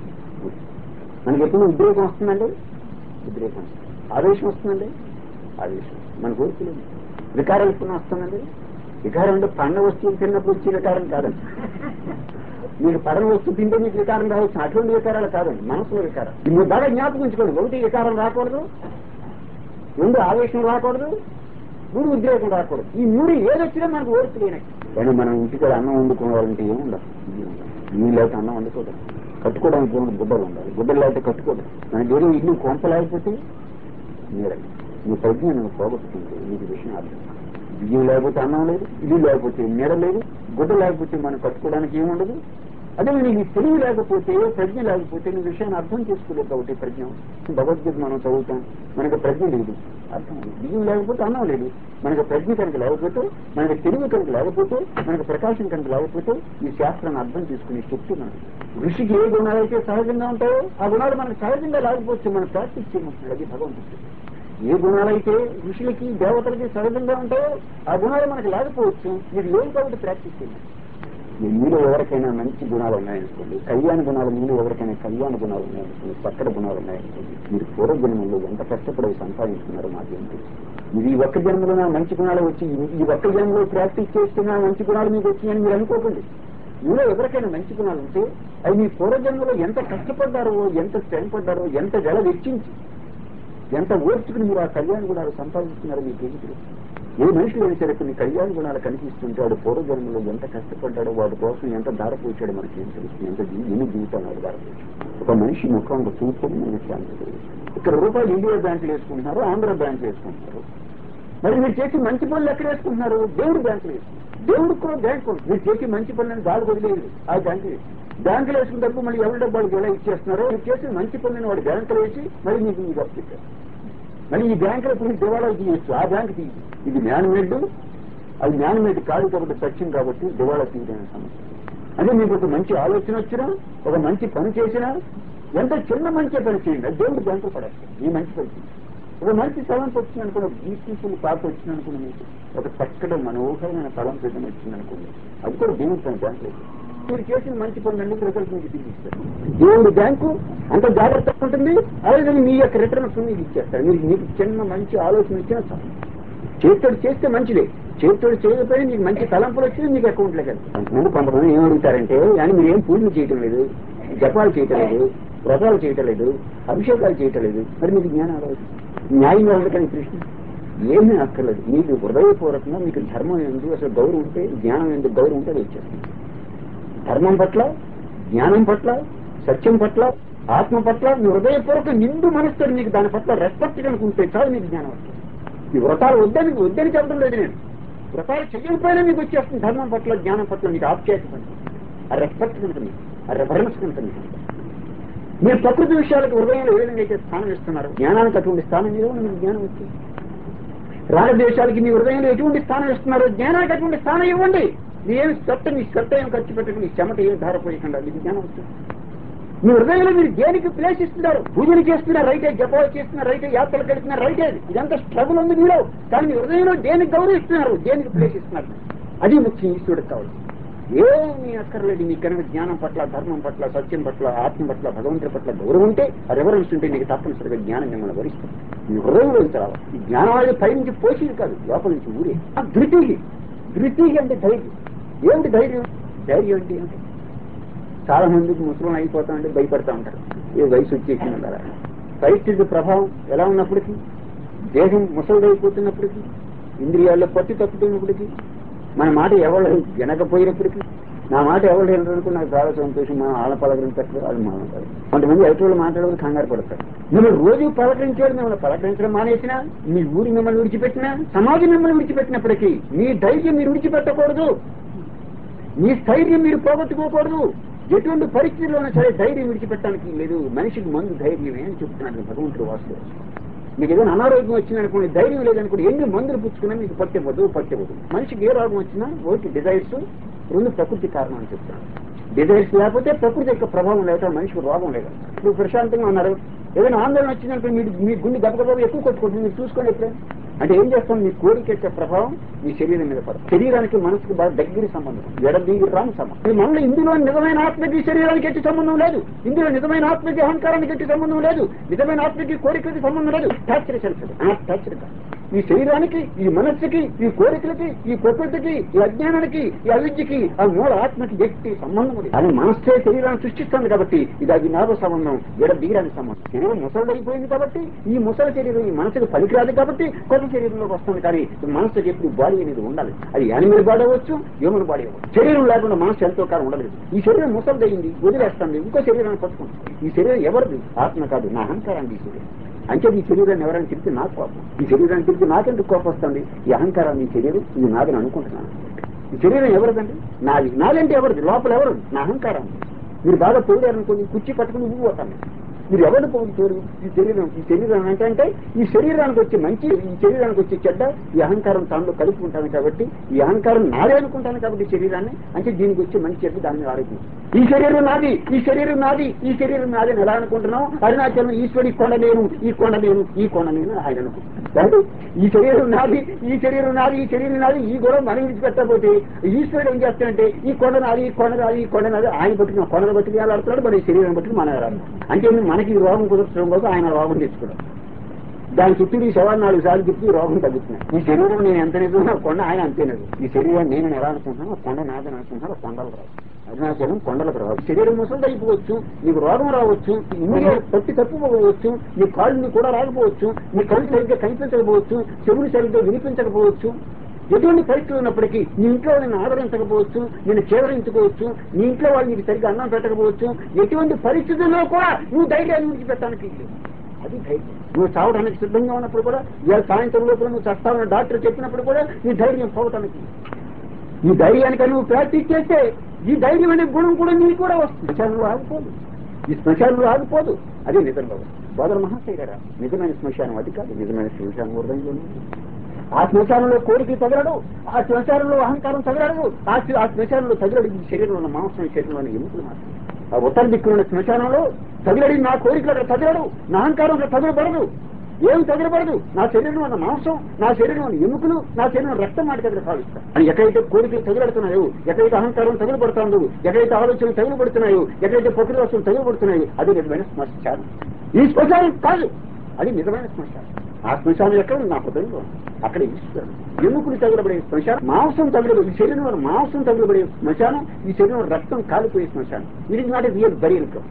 మనకి ఎప్పుడు ఉద్రేకం వస్తుందండి ఉద్రేకం వస్తుంది. ఆవేశం వస్తుందండి ఆవేశం మనకు ఓర్పు లేదు వికారం ఎప్పుడు వస్తుందండి వికారం అంటే పండ్ల వస్తువులు తిన్నప్పుడు వచ్చే వికారం కాదండి మీకు పడన వస్తువు తింటే మీకు వికారం రావచ్చు అటువంటి వికారాలు కాదండి మనసులో వికారం మీరు బాగా జ్ఞాపకించుకోండి ఒకటి వికారం రాకూడదు రెండు ఆవేశం రాకూడదు మూడు ఉద్రేకం రాకూడదు ఈ మూడు ఏదొచ్చినా మనకు ఓర్పు లేనట్టు కానీ మనం ఇంటికి అన్నం వండుకోవాలంటే ఏముండదు ఇల్లు లేకపోతే అన్నం వండుకోవడం కట్టుకోవడానికి ఏముంది గుడ్డలు ఉండాలి గుడ్డలు లేకపోతే కట్టుకోవడం మనకి ఏదో ఇల్లు కొంప లేకపోతే నీరండి నీ ప్రజ్ఞ నువ్వు పోగొట్టుకుంటే నీకు విషయం అర్థం కాదు. బియ్యం లేకపోతే అన్నం లేదు ఇల్లు లేకపోతే నీడ లేదు గుడ్డ లేకపోతే మనం కట్టుకోవడానికి ఏముండదు అదే నీకు తెలివి లేకపోతే ప్రజ్ఞ లేకపోతే నీ విషయాన్ని అర్థం చేసుకోలేదు కాబట్టి ప్రజ్ఞ భగవద్గీత మనం చదువుతాం మనకు ప్రజ్ఞ లేదు అర్థం లేదు. బియ్యం లేకపోతే అన్నం లేదు మనకు ప్రజ్ఞ కనుక లేకపోతే మనకు తెలివి కనుక లేకపోతే మనకు ప్రకాశం కనుక లేకపోతే ఈ శాస్త్రాన్ని అర్థం చేసుకునే శక్తి మనకు ఋషికి ఏ గుణాలు అయితే సహజంగా ఉంటాయో ఆ గుణాలు మనకు సహజంగా లేకపోతే మనం ప్రాక్టీస్ చేయమంటున్నాడు అది భగవంతుడు ఏ గుణాలైతే ఋషులకి దేవతలకి సహజంగా ఉంటాయో ఆ గుణాలు మనకు లేకపోవచ్చు మీరు ఏం కాబట్టి ప్రాక్టీస్ చేయండి మీ మీలో ఎవరికైనా మంచి గుణాలు ఉన్నాయనుకోండి కళ్యాణ గుణాలు మీలో ఎవరికైనా కళ్యాణ గుణాలు ఉన్నాయనుకోండి చక్కటి గుణాలు ఉన్నాయనుకోండి మీరు పూర్వ జన్మలో ఎంత కష్టపడి సంపాదించుకున్నారో మాకేం తెలుసు ఇది ఈ ఒక్క జన్మలో నా మంచి గుణాలు వచ్చి ఈ- ఈ ఒక్క జన్మలో ప్రాక్టీస్ చేస్తున్న మంచి గుణాలు మీకు వచ్చినాయని మీరు అనుకోకండి మీలో ఎవరికైనా మంచి గుణాలు ఉంటే అవి మీ పూర్వజన్మలో ఎంత కష్టపడ్డారో ఎంత శ్రమ పడ్డారో ఎంత వెల వెచ్చించి ఎంత ఓర్చుకుని మీరు ఆ కళ్యాణ గుణాలు సంపాదిస్తున్నారో మీకు ఏమి తెలుసు ఏ మనిషిలో సరే కొన్ని కళ్యాణ గుణాలు కనిపిస్తుంటే వాడు పూర్వజన్మలో ఎంత కష్టపడ్డాడో వాడి కోసం ఎంత దారపోచాడో మనకి ఏం తెలుసు ఎంత జీ- ఎన్ని జీవితాలు వాడు దారపోచాడు ఒక మనిషి ముఖం ఒక చూపుని మనకి శాంతి తెలుసు ఇక్కడ రూపాయలు ఇండియా బ్యాంకులు వేసుకుంటున్నారు ఆంధ్ర బ్యాంకులు వేసుకుంటున్నారు మరి మీరు చేసి మంచి పనులు ఎక్కడ వేసుకుంటున్నారు దేవుడు బ్యాంకులు వేసుకుంటారు దేవుడికి కూడా బ్యాంకు ఉంది మీరు చేసి మంచి పనులను గాలి వదిలేదు ఆ బ్యాంకు వేసుకుంటారు బ్యాంకులో వేసుకున్న డబ్బు మళ్ళీ ఎవరి డబ్బు వాళ్ళకి ఎలా ఇచ్చేస్తున్నారో మీరు చేసిన మంచి పనులను వాడు బ్యాంకులో వేసి మళ్ళీ మీకు మీకు అప్పించారు మళ్ళీ ఈ బ్యాంకులో ఇప్పుడు దివాళా తీయచ్చు ఆ బ్యాంక్ తీయదు ఇది మ్యాన్మేడ్ అది మ్యాన్మేడ్ కాదు కాబట్టి సత్యం కాబట్టి దివాళా తీయడానికి సమస్య అదే మీకు ఒక మంచి ఆలోచన వచ్చినా ఒక మంచి పని చేసినా ఎంత చిన్న మంచి పని చేయండి అది దేవుడు బ్యాంకు పడేస్తారు ఈ మంచి పని చేయండి. ఒక మంచి తలంపు వచ్చింది అనుకోండి ఒక బ్యూటిఫుల్ పాప వచ్చింది అనుకోండి మీకు ఒక చక్కటి మనోహరమైన తలంపు ఏదైనా వచ్చింది అనుకోండి అది కూడా దేవుడు తన బ్యాంకులో మీరు చేసిన మంచి పనులన్నీ రిజల్ట్ మీకు తీసిస్తారు దేవుడి బ్యాంకు అంత జాగ్రత్తగా ఉంటుంది అలాగే మీ యొక్క రిటర్న్స్ మీకు ఇచ్చేస్తారు మీరు మీకు చిన్న మంచి ఆలోచన ఇచ్చినా చాలు చేతుడు చేస్తే మంచిదే చేతుడు చేయకపోయినా మీకు మంచి తలంపులు వచ్చినా మీకు అకౌంట్లోకి వెళ్తారు ముందు కొంతమంది ఏం అడుగుతారంటే కానీ మీరు ఏం పూజలు చేయటం లేదు జపాలు చేయటం లేదు వ్రతాలు చేయటం లేదు అభిషేకాలు చేయటం లేదు మరి మీకు జ్ఞానం రాదు న్యాయం రాదు కానీ కృష్ణ ఏమీ అక్కర్లేదు మీకు హృదయపూర్వకంగా మీకు ధర్మం ఎందుకు అసలు గౌరవం ఉంటే జ్ఞానం ఎందుకు గౌరవం ఉంటే అది వచ్చేస్తుంది ధర్మం పట్ల జ్ఞానం పట్ల సత్యం పట్ల ఆత్మ పట్ల మీ హృదయపూర్వక నిండు మనసుతో మీకు దాని పట్ల రెస్పెక్ట్ కనుకుంటే చాలు మీకు జ్ఞానం వస్తుంది ఈ వ్రతాలు వద్దని వద్దని చెప్పడం లేదు నేను వ్రతాలు చేయకపోయినా మీకు వచ్చేస్తుంది ధర్మం పట్ల జ్ఞానం పట్ల మీకు ఆప్యాయత కనుక ఆ రెస్పెక్ట్ కనుక మీకు ఆ రెఫరెన్స్ కనుక మీకు మీరు ప్రకృతి విషయాలకు హృదయంలో ఏ విధంగా అయితే స్థానం ఇస్తున్నారు జ్ఞానానికి అటువంటి స్థానం ఇవ్వండి మీకు జ్ఞానం వచ్చింది రాగద్వేషాలకి మీ హృదయంలో ఎటువంటి స్థానం ఇస్తున్నారో జ్ఞానానికి అటువంటి స్థానం ఇవ్వండి మీ ఏమి శ్రద్ధ మీ శ్రద్ధ ఏం ఖర్చు పెట్టండి మీ చెమట ఏం ధారపోయకుండా మీకు జ్ఞానం వస్తుంది మీ హృదయంలో మీరు దేనికి ప్లేస్ ఇస్తున్నారు పూజలు చేస్తున్నారు రైతే జపాలు చేస్తున్నారు రైతే యాత్రలు కడుతున్నారు రైతే ఇదంతా స్ట్రగుల్ ఉంది మీలో కానీ మీ హృదయంలో దేనికి గౌరవిస్తున్నారు దేనికి ప్లేస్ ఇస్తున్నారు అది ముఖ్యం ఈశ్వరుడికి కావాలి ఏమీ అక్కర్లేదు మీ కనుక జ్ఞానం పట్ల ధర్మం పట్ల సత్యం పట్ల ఆత్మ పట్ల భగవంతుడి పట్ల గౌరవం ఉంటే ఆ రెవరెన్స్ ఉంటే నీకు తప్పనిసరిగా జ్ఞానం మిమ్మల్ని వరిస్తుంది మీ హృదయంలో రావాలి ఈ జ్ఞానం అనేది పై నుంచి పోసేది కాదు లోపల నుంచి ఊరే ఆ ధృతికి ధృతికి అంటే ధైర్యం ఏమిటి ధైర్యం ధైర్యం అంటే ఏమిటి చాలా మందికి ముసలం అయిపోతా ఉంటే భయపడతా ఉంటారు ఏ వయసు వచ్చేసింది అలా పరిస్థితి ప్రభావం ఎలా ఉన్నప్పటికీ దేహం ముసలిదైపోతున్నప్పటికీ ఇంద్రియాల్లో పట్టు తప్పుతున్నప్పటికీ మన మాట ఎవరు వినకపోయినప్పటికీ నా మాట ఎవరు వినడానికి నాకు చాలా సంతోషం మనం వాళ్ళ పలకరించట్లేదు వాళ్ళు మాట్లాడతారు కొంతమంది ఐటీ వాళ్ళు మాట్లాడేది కంగారు పడతారు మీరు రోజు పలకరించేవాడు మిమ్మల్ని పలకరించడం మానేసినా మీ ఊరి మిమ్మల్ని విడిచిపెట్టినా సమాజం మిమ్మల్ని విడిచిపెట్టినప్పటికీ మీ ధైర్యం మీరు విడిచిపెట్టకూడదు మీ స్థైర్యం మీరు పోగొట్టుకోకూడదు ఎటువంటి పరిస్థితుల్లోనూ సరే ధైర్యం విడిచిపెట్టడానికి లేదు మనిషికి మందు ధైర్యమే అని చెప్తున్నాడు భగవంతుడు వాస్తవం మీకు ఏదైనా అనారోగ్యం వచ్చిందనుకోండి ధైర్యం లేదనుకోండి ఎన్ని మందులు పుచ్చుకున్నా మీకు పట్టేపోదు పట్టేపోదు మనిషికి ఏ రోగం వచ్చినా ఒకటి డిజైర్స్ రెండు ప్రకృతి కారణం అని చెప్తాను డిజైర్స్ లేకపోతే ప్రకృతి యొక్క ప్రభావం లేక మనిషికి రోగం లేదు ఇప్పుడు ప్రశాంతంగా ఉన్నారు ఏదైనా ఆందోళన వచ్చిందంటే మీ మీ గుండె గబగబా ఎక్కువ కొట్టుకుంటుంది మీరు చూసుకోండి ఎప్పుడైనా అంటే ఏం చేస్తాం మీ కోరిక యొక్క ప్రభావం మీ శరీరం మీద పడదు శరీరానికి మనసుకు బాగా దగ్గర సంబంధం ఎడదీగి రాని సంబంధం ఈ మనలో ఇందులో నిజమైన ఆత్మకి శరీరానికి ఎట్టి సంబంధం లేదు ఇందులో నిజమైన ఆత్మకి అహంకారానికి ఎట్టి సంబంధం లేదు నిజమైన ఆత్మకి కోరికకి సంబంధం లేదు టార్చర్ సెల్స్ టార్చర్ ఈ శరీరానికి ఈ మనస్సుకి ఈ కోరికలకి ఈ ప్రకృతికి ఈ అజ్ఞానానికి ఈ అవిద్యకి ఆ మూల ఆత్మకి ఎట్టి సంబంధం ఉంది అది మనస్సే శరీరాన్ని సృష్టిస్తుంది కాబట్టి ఇది అది నాభ సంబంధం ఎడ దిగడానికి సంబంధం శరీరం ముసలిదైపోయింది కాబట్టి ఈ ముసలి శరీరం ఈ మనసుకు పనికిరాదు కాబట్టి కొత్త శరీరంలోకి వస్తుంది కానీ మనసుకి ఎప్పుడు బాడీ అనేది ఉండాలి అది యానిమల్ బాడీ అవ్వచ్చు హ్యూమన్ బాడీ అవ్వచ్చు శరీరం లేకుండా మనసు ఎంతో కాలం ఉండలేదు ఈ శరీరం ముసలిదైంది వదిలేస్తుంది ఇంకో శరీరాన్ని పట్టుకుంటుంది ఈ శరీరం ఎవరిది ఆత్మ కాదు నా అహంకారాన్ని ఈ శరీరం అంటే ఈ శరీరాన్ని ఎవరైనా తిరిగి నాకు కోపం ఈ శరీరాన్ని తిరిగి నాకెందుకు కోపం వస్తుంది ఈ అహంకారాన్ని ఈ శరీరం ఇది నాదని అనుకుంటున్నాను ఈ శరీరం ఎవరిదండి నాది నాదంటే ఎవరిది లోపల ఎవరు నా అహంకారం మీరు బాగా పొగిడారనుకోండి కుర్చీ పట్టుకుని ఊగిపోతాను మీరు ఎవరు పొగుడుతారు ఈ శరీరం ఈ శరీరం అంటే అంటే ఈ శరీరానికి వచ్చే మంచి ఈ శరీరానికి వచ్చే చెడ్డ ఈ అహంకారం తనలో కలిపి ఉంటాను కాబట్టి ఈ అహంకారం నాదే అనుకుంటాను కాబట్టి ఈ శరీరాన్ని అంటే దీనికి వచ్చే మంచి చెడ్డ దాని మీద ఆరోగ్యం ఈ శరీరం నాది ఈ శరీరం నాది ఈ శరీరం నాది అని ఎలా అనుకుంటున్నాం అరుణాచలం ఈశ్వరి కొండ నేను ఈ కొండ నేను ఈ కొండ నేను ఆయన అనుకుంటున్నాను ఈ శరీరం నాది ఈ శరీరం నాది ఈ శరీరం నాది ఈ గొడవ మనం విడిచిపెట్టకపోతే ఈశ్వరుడు ఏం చేస్తాడంటే ఈ కొండ నాది ఈ కొండ నాది ఈ కొండ నాది ఆయన బట్టి కొండను బట్టి ఆడుతున్నాడు మరి ఈ శరీరం బట్టి మన అంటే మనకి ఈ రోగం కుదర్చడం కోసం ఆయన రోగం తెచ్చుకోవడం దాని చుట్టూ ఈ శవాన్ని నాలుగు సార్లు తిప్పి ఈ రోగం తగ్గుతున్నాయి ఈ శరీరం నేను ఎంత నిజమో కొండ ఆయన అంతేనదు ఈ శరీరం నేను ఎలా అనుకుంటున్నాను కొండ నాదని అనుకుంటున్నాను కొండలు రావు అరుణాచలం కొండలకు రావు శరీరం ముసలు అయిపోవచ్చు నీకు రోగం రావచ్చు ఇండియా పట్టి తప్పిపోవచ్చు నీ కాళ్ళు కూడా రాకపోవచ్చు నీ కళ్ళు సరిగ్గా కనిపించకపోవచ్చు చెవులు సరిగ్గా వినిపించకపోవచ్చు ఎటువంటి పరిస్థితులు ఉన్నప్పటికీ నీ ఇంట్లో నేను ఆదరించకపోవచ్చు నేను చేదరించుకోవచ్చు నీ ఇంట్లో వాళ్ళు నీకు సరిగ్గా అన్నం పెట్టకపోవచ్చు ఎటువంటి పరిస్థితుల్లో కూడా నువ్వు ధైర్యాన్ని విడిచిపెట్టడానికి లేదు అది ధైర్యం నువ్వు చావడానికి సిద్ధంగా ఉన్నప్పుడు కూడా ఇవాళ సాయంత్రం లోపల నువ్వు చస్తావని డాక్టర్ చెప్పినప్పుడు కూడా నీ ధైర్యం పోవటానికి ఈ ధైర్యానికి నువ్వు ప్రాక్టీస్ చేస్తే ఈ ధైర్యం అనే గుణం కూడా నీకు కూడా వస్తుంది శ్మశానంలో ఆగిపోదు ఈ శ్మశానంలో ఆగిపోదు అదే నిజంలో బోధన మహాశయ గారా నిజమైన శ్మశానం అది కాదు నిజమైన శ్మశానం హృదయంలో ఉంది. ఆ శ్మశానంలో కోరిక తగలడు ఆ శ్మశానంలో అహంకారం తగలడు ఆ శ్మ- ఆ శ్మశానంలో తగలడు ఈ శరీరంలో ఉన్న మాంసం శరీరంలోని ఎముకలు మాత్రం ఆ ఉత్తర దిక్కున్న శ్మశానంలో తగలడి నా కోరికలు అక్కడ తగలడు నా అహంకారం అక్కడ తగలబడదు ఏమి తగలబడదు నా శరీరంలో ఉన్న మాంసం నా శరీరంలో ఉన్న ఎముకలు నా శరీరంలో రక్తం మాట దగ్గర భావిస్తాను అని ఎక్కడైతే కోరికలు తగులడుతున్నాయో ఎక్కడైతే అహంకారం తగులబడుతుందో ఎక్కడైతే ఆలోచనలు తగులబడుతున్నాయో ఎక్కడైతే ప్రకృతి వస్తువులు తగులబడుతున్నాయో అది నిజమైన శ్మశానం ఈ శ్మశానం కాదు అది నిజమైన శ్మశానం ఆ శ్మశానం ఎక్కడ ఉంది? నా హృదయంలో ఉంది. అక్కడ ఈశ్వరుడు ఎముకలు తగులబడే శ్మశానం మాంసం తగులబడే ఈ శరీరంలో మాంసం తగులబడే శ్మశానం ఈ శరీరంలో రక్తం కాలిపోయే శ్మశానం ఇది is not real burial ground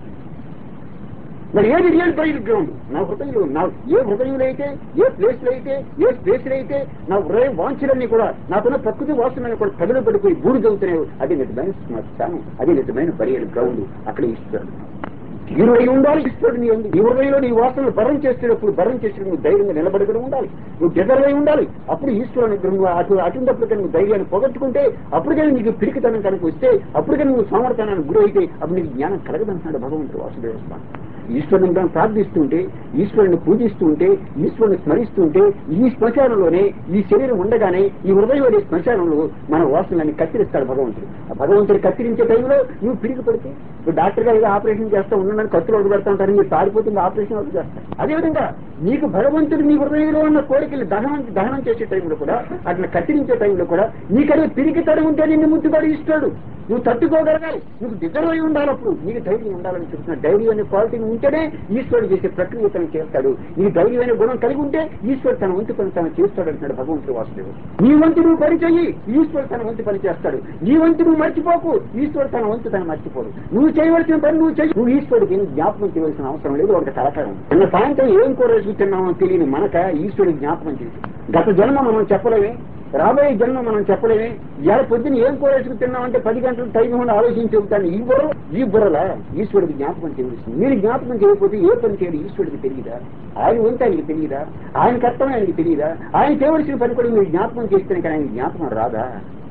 మరి ఏది రియల్ బరియల్ గ్రౌండ్ నా హృదయంలో నా ఏ హృదయంలో అయితే ఏ ప్లేస్ లో అయితే ఏ స్పేస్ లో అయితే నా హృదయ వాంఛలన్నీ కూడా నాకున్న ప్రకృతి వాసనని కూడా తగులబడిపోయి బూడిదవుతున్నాయో అది నిజమైన శ్మశానం అది నిజమైన బరియల్ గ్రౌండ్ అక్కడ ఈశ్వరుడు హీరోయి ఉండాలి ఈశ్వరుడు నీ ఉంది. నీ హృదయంలో నీ వాసనలు భరం చేసేటప్పుడు భరం చేసేటప్పుడు నువ్వు ధైర్యంగా నిలబడుకుని ఉండాలి నువ్వు డిజర్వ్ అయి ఉండాలి అప్పుడు ఈశ్వరుని నువ్వు అటు అటుండప్పుడు నువ్వు ధైర్యాన్ని పోగొట్టుకుంటే అప్పటికే నీకు పిరికితనం కనుక వస్తే అప్పటికే నువ్వు సోమర్థనానికి గురి అయితే అప్పుడు నీకు జ్ఞానం కలగదంటున్నాడు భగవంతుడు వాసుదేవ స్వామి ఈశ్వరుని మనం ప్రార్థిస్తుంటే ఈశ్వరుని పూజిస్తుంటే ఈశ్వరుని స్మరిస్తుంటే ఈ శ్మశానంలోనే ఈ శరీరం ఉండగానే ఈ హృదయం అనే శ్మశానంలో మన వాసనలన్నీ కత్తిరిస్తాడు భగవంతుడు ఆ భగవంతుడు కత్తిరించే టైంలో నువ్వు పిరిగి పడితే ఇప్పుడు డాక్టర్ గారు ఏదో ఆపరేషన్ చేస్తా ఉండడానికి కత్తులు వదిలి పెడతా ఉంటారు మీరు పారిపోతుంది ఆపరేషన్ వదిలి చేస్తారు అదేవిధంగా నీకు భగవంతుడు నీ హృదయంలో ఉన్న కోరికలు దహనం దహనం చేసే టైంలో కూడా అట్లా కత్తిరించే టైంలో కూడా నీకదే పిరికి తడి ఉంటే నిన్ను ముద్దుగాడు ఇస్తాడు నువ్వు తట్టుకోగలగాలి నువ్వు డిజర్వ్ అయి ఉండాలి అప్పుడు నీకు ధైర్యం ఉండాలని చెప్తున్నా ధైర్యం అనే క్వాలిటీ ఉంటేనే ఈశ్వరుడు చేసే ప్రక్రియ తను చేస్తాడు నీ ధైర్యం అనే గుణం కలిగి ఉంటే ఈశ్వరుడు తన వంతు పని తను చేస్తాడు అంటున్నాడు భగవంతుడు వాసుదేవుడు నీ వంతు నువ్వు పని చెయ్యి ఈశ్వరుడు తన వంతు పని చేస్తాడు నీ వంతు నువ్వు మర్చిపోకు ఈశ్వరుడు తన వంతు తను మర్చిపోడు నువ్వు చేయవలసిన పని నువ్వు చెయ్యి నువ్వు ఈశ్వరుడికి ఏం జ్ఞాపకం చేయవలసిన అవసరం లేదు ఒకటి తలకాయం నిన్న సాయంత్రం ఏం కూర వేసుకున్నామో తెలియని మనక ఈశ్వరుడు జ్ఞాపకం చేసి గత జన్మ మనం చెప్పలేమే రాబోయే జన్మ మనం చెప్పలేమే ఇవాళ పొద్దున ఏం కూరేసుకు తిన్నామంటే పది గంటలు టైం ఉండి ఆలోచించి చెబుతాను ఈ బుర్ర ఈ బుర్రలా ఈశ్వరుడికి జ్ఞాపకం చేయవలసింది మీరు జ్ఞాపకం చేయకపోతే ఏ పని చేయడం ఈశ్వరుడికి తెలియదా ఆయన ఉంటే ఆయనకి తెలియదా ఆయన కర్తమే ఆయనకి తెలియదా ఆయన చేయవలసిన పని కూడా మీరు జ్ఞాపకం చేస్తేనే కానీ ఆయన జ్ఞాపకం రాదా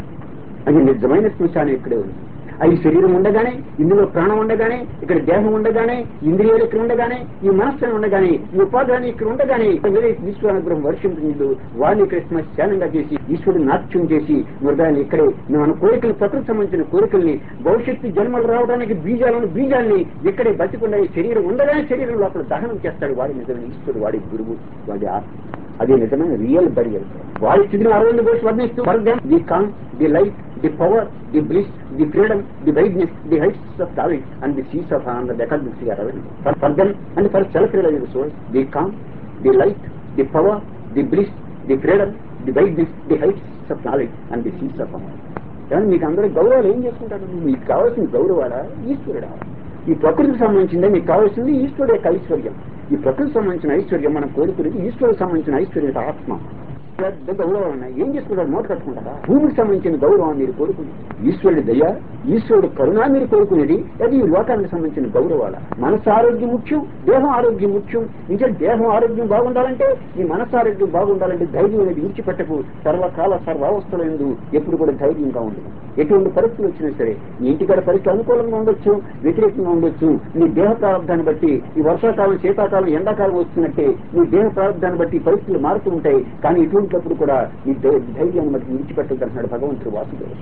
అది నిజమైన శ్మశానం ఇక్కడే ఉంది అది శరీరం ఉండగానే ఇందులో ప్రాణం ఉండగానే ఇక్కడ దేహం ఉండగానే ఇంద్రియాలు ఇక్కడ ఉండగానే ఈ మనస్సు ఉండగానే ఈ ఉపాధాన్ని ఇక్కడ ఉండగానే వేరే ఈశ్వరానుగ్రహం వర్షించిందో వాడిని ఇక్కడ శ్మశానంగా చేసి ఈశ్వరుడు నాట్యం చేసి మృగాన్ని ఇక్కడే మన కోరికలు ప్రకృతి సంబంధించిన కోరికల్ని భవిష్యత్తు జన్మలు రావడానికి బీజాలను బీజాల్ని ఇక్కడే బతికుండా ఈ శరీరం ఉండగానే శరీరం లోపల దహనం చేస్తాడు వాడి నిజమైన ఈశ్వరుడు వాడి గురువు వాడి ఆత్మ అది నిజమైన రియల్ బరియల్ వాడి స్థితిని అరవింద ఘోష్ వర్ణిస్తూ for them the calm the light the power the bliss the freedom the wideness the heights of knowledge and the seas of Ananda academics Aravind for them and for self realize souls the calm the light the power the bliss the freedom the wideness the heights of knowledge and the seas of Ananda కానీ మీకు అందరూ గౌరవాలు ఏం చేసుకుంటారు మీకు కావాల్సిన గౌరవాలా ఈశ్వరుడా ఈ ప్రకృతికి సంబంధించిందే మీకు కావాల్సింది ఈశ్వరుడు యొక్క ఐశ్వర్యం ఈ ప్రకృతికి సంబంధించిన ఐశ్వర్యం మనం కోరుకునేది ఈశ్వరుడికి సంబంధించిన ఐశ్వర్యం యొక్క ఆత్మ పెద్ద గౌరవం ఉన్నాయి ఏం చేసుకుంటారు మూట కట్టుకుంటారా భూమికి సంబంధించిన గౌరవం మీరు కోరుకునేది ఈశ్వరుడి దయ ఈశ్వరుడు కరుణ మీరు కోరుకునేది అది ఈ లోకానికి సంబంధించిన గౌరవాల మనసు ఆరోగ్యం ముఖ్యం దేహం ఆరోగ్యం ముఖ్యం ఇంకా దేహం ఆరోగ్యం బాగుండాలంటే ఈ మనసు ఆరోగ్యం బాగుండాలంటే ధైర్యం అనేది విడిచిపెట్టకు సర్వకాల సర్వావస్థల ఎందు ఎప్పుడు కూడా ధైర్యంగా ఉండదు ఎటువంటి పరిస్థితులు వచ్చినా సరే నీ ఇంటికాడ పరిస్థితి అనుకూలంగా ఉండొచ్చు వ్యతిరేకంగా ఉండొచ్చు నీ దేహ ప్రారంభాన్ని బట్టి ఈ వర్షాకాలం శీతాకాలం ఎండాకాలం వస్తున్నట్టే నీ దేహ ప్రారంభాన్ని బట్టి ఈ పరిస్థితులు మారుతూ ఉంటాయి కానీ ఇటువంటిప్పుడు కూడా నీ ధై- ధైర్యాన్ని బట్టి విడిచిపెట్టద్దు అంటున్నాడు భగవంతుడు వాసుదేవుడు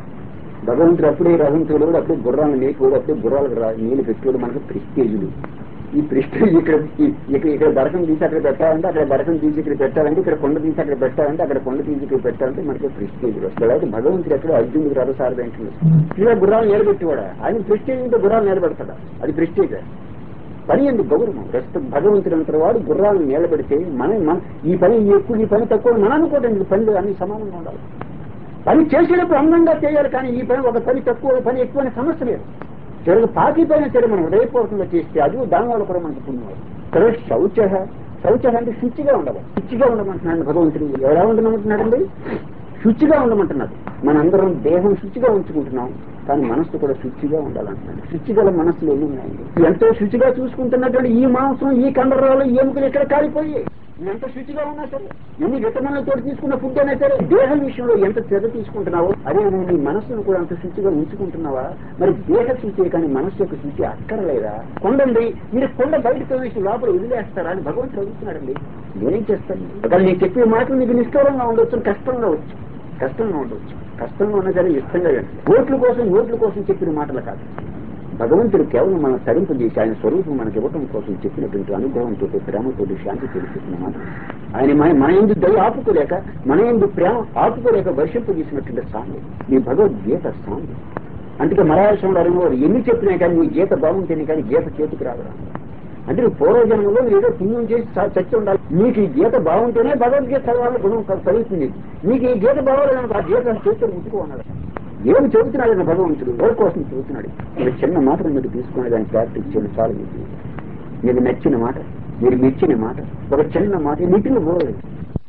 భగవంతుడు అప్పుడే రహంతుడు కూడా అప్పుడే గుర్రాలను లేకపోడు అప్పుడే గుర్రాలకు రా నీళ్ళు పెట్టుకోడు మనకు ప్రిస్టేజులు ఈ ప్రిస్టేజ్ ఇక్కడ ఈ- ఇక్కడ ఇక్కడ బరకం తీసి అక్కడ పెట్టాలంటే అక్కడ బరకం తీసి ఇక్కడ పెట్టాలంటే ఇక్కడ కొండ తీసి అక్కడ పెట్టాలంటే అక్కడ కొండ తీసి ఇక్కడ పెట్టాలంటే మనకి ప్రిస్టేజ్ వస్తుంది అయితే భగవంతుడు ఎక్కడ అర్జునుడికి రథసారథి అంటున్నాడు ఇలా గుర్రాలు నిలబెట్టేవాడా ఆయన ప్రిస్టేజ్ ఉంటే గుర్రాలు నిలబెడతాడా అది ప్రిస్టేజ్ పని ఎందుకు గౌరవం ప్రస్తుతం భగవంతుడు అంటారు వాడు గుర్రాలను నిలబెడితే మన మన ఈ పని ఎక్కువ ఈ పని తక్కువ మన అనుకోవడం ఈ పనులు అన్ని సమానంగా ఉండాలి పని చేసేటప్పుడు అందంగా చేయాలి కానీ ఈ పని ఒక పని తక్కువ ఒక పని ఎక్కువ అనే సమస్య లేదు చివరికి పాకి పైన సరే మనం హృదయపూర్వకంగా చేస్తే అది దాని వల్ల కూడా మనకు పుణ్యం సరే శౌచ శౌచ అంటే శుచిగా ఉండవు శుచిగా ఉండమంటున్నాడు భగవంతుడు ఎలా ఉండమంటున్నాడండి శుచిగా ఉండమంటున్నాడు మనందరం దేహం శుచిగా ఉంచుకుంటున్నాం కానీ మనస్సు కూడా శుచిగా ఉండాలంటున్నాడు శుచిగల మనస్సులు ఎన్ని ఉన్నాయండి ఎంతో శుచిగా చూసుకుంటున్నటువంటి ఈ మాంసం ఈ కండరాలు ఈ ఎముకలు ఇక్కడ కాలిపోయి నువ్వు ఎంత శుచిగా ఉన్నా సరే ఎన్ని విటమిన్లతో తీసుకున్న ఫుడ్ అయినా సరే దేహం విషయంలో ఎంత శ్రద్ధ తీసుకుంటున్నావో అదే నువ్వు నీ మనస్సును కూడా అంత శుచిగా ఉంచుకుంటున్నావా మరి దేహ శుచి కానీ మనస్సు యొక్క శుచి అక్కర్లేదా కొండండి మీరు కొండ బయటకు వేసి లోపల వదిలేస్తారా అని భగవంతుడు అడుగుతున్నాడండి నేనేం చేస్తాను ఒకవేళ నేను చెప్పే మాటలు మీకు నిష్ఠూరంగా ఉండొచ్చు కష్టంగా వచ్చు కష్టంగా ఉండొచ్చు కష్టంగా ఉన్నా సరే ఇష్టంగా వినండి. ఓట్ల కోసం ఓట్ల కోసం చెప్పిన మాటలు కాదు భగవంతుడు కేవలం మన తరింపు చేసి ఆయన స్వరూపం మనకి ఇవ్వటం కోసం చెప్పినటువంటి అనుగ్రహంతో ప్రేమతో శాంతి తెలిసిన మాట ఆయన మన మన ఎందు దయ ఆపుకోలేక మన ఎందు ప్రేమ ఆపుకోలేక వర్షింపజేసినటువంటి సాంగ్ ఈ భగవద్గీత సాంగ్ అందుకే మలయాళంలో వారు ఎన్ని చెప్పినా కానీ నీ గీత బాగుంటేనే కానీ గీత చేతికి రాదు అంటే నువ్వు పూర్వజన్మలో మీరు ఏదో పుణ్యం చేసి చ- చచ్చి ఉండాలి మీకు ఈ గీత బాగుంటేనే భగవద్గీత చదవాలని గుణం క- కలుగుతుంది మీకు ఈ గీత బాగోలేదనుకో ఆ గీత చేతులు ముట్టుకో అన్నాడు ఏమి చెబుతున్నాడు ఆయన భగవంతుడు ఎవరి కోసం చెబుతున్నాడు మీరు చిన్న మాటను మీరు తీసుకునే దాన్ని ప్రాక్టీస్ చేయడం చాలు మీకు మీకు నచ్చిన మాట మీరు మెచ్చిన మాట ఒక చిన్న మాట నీటిని పోలేదు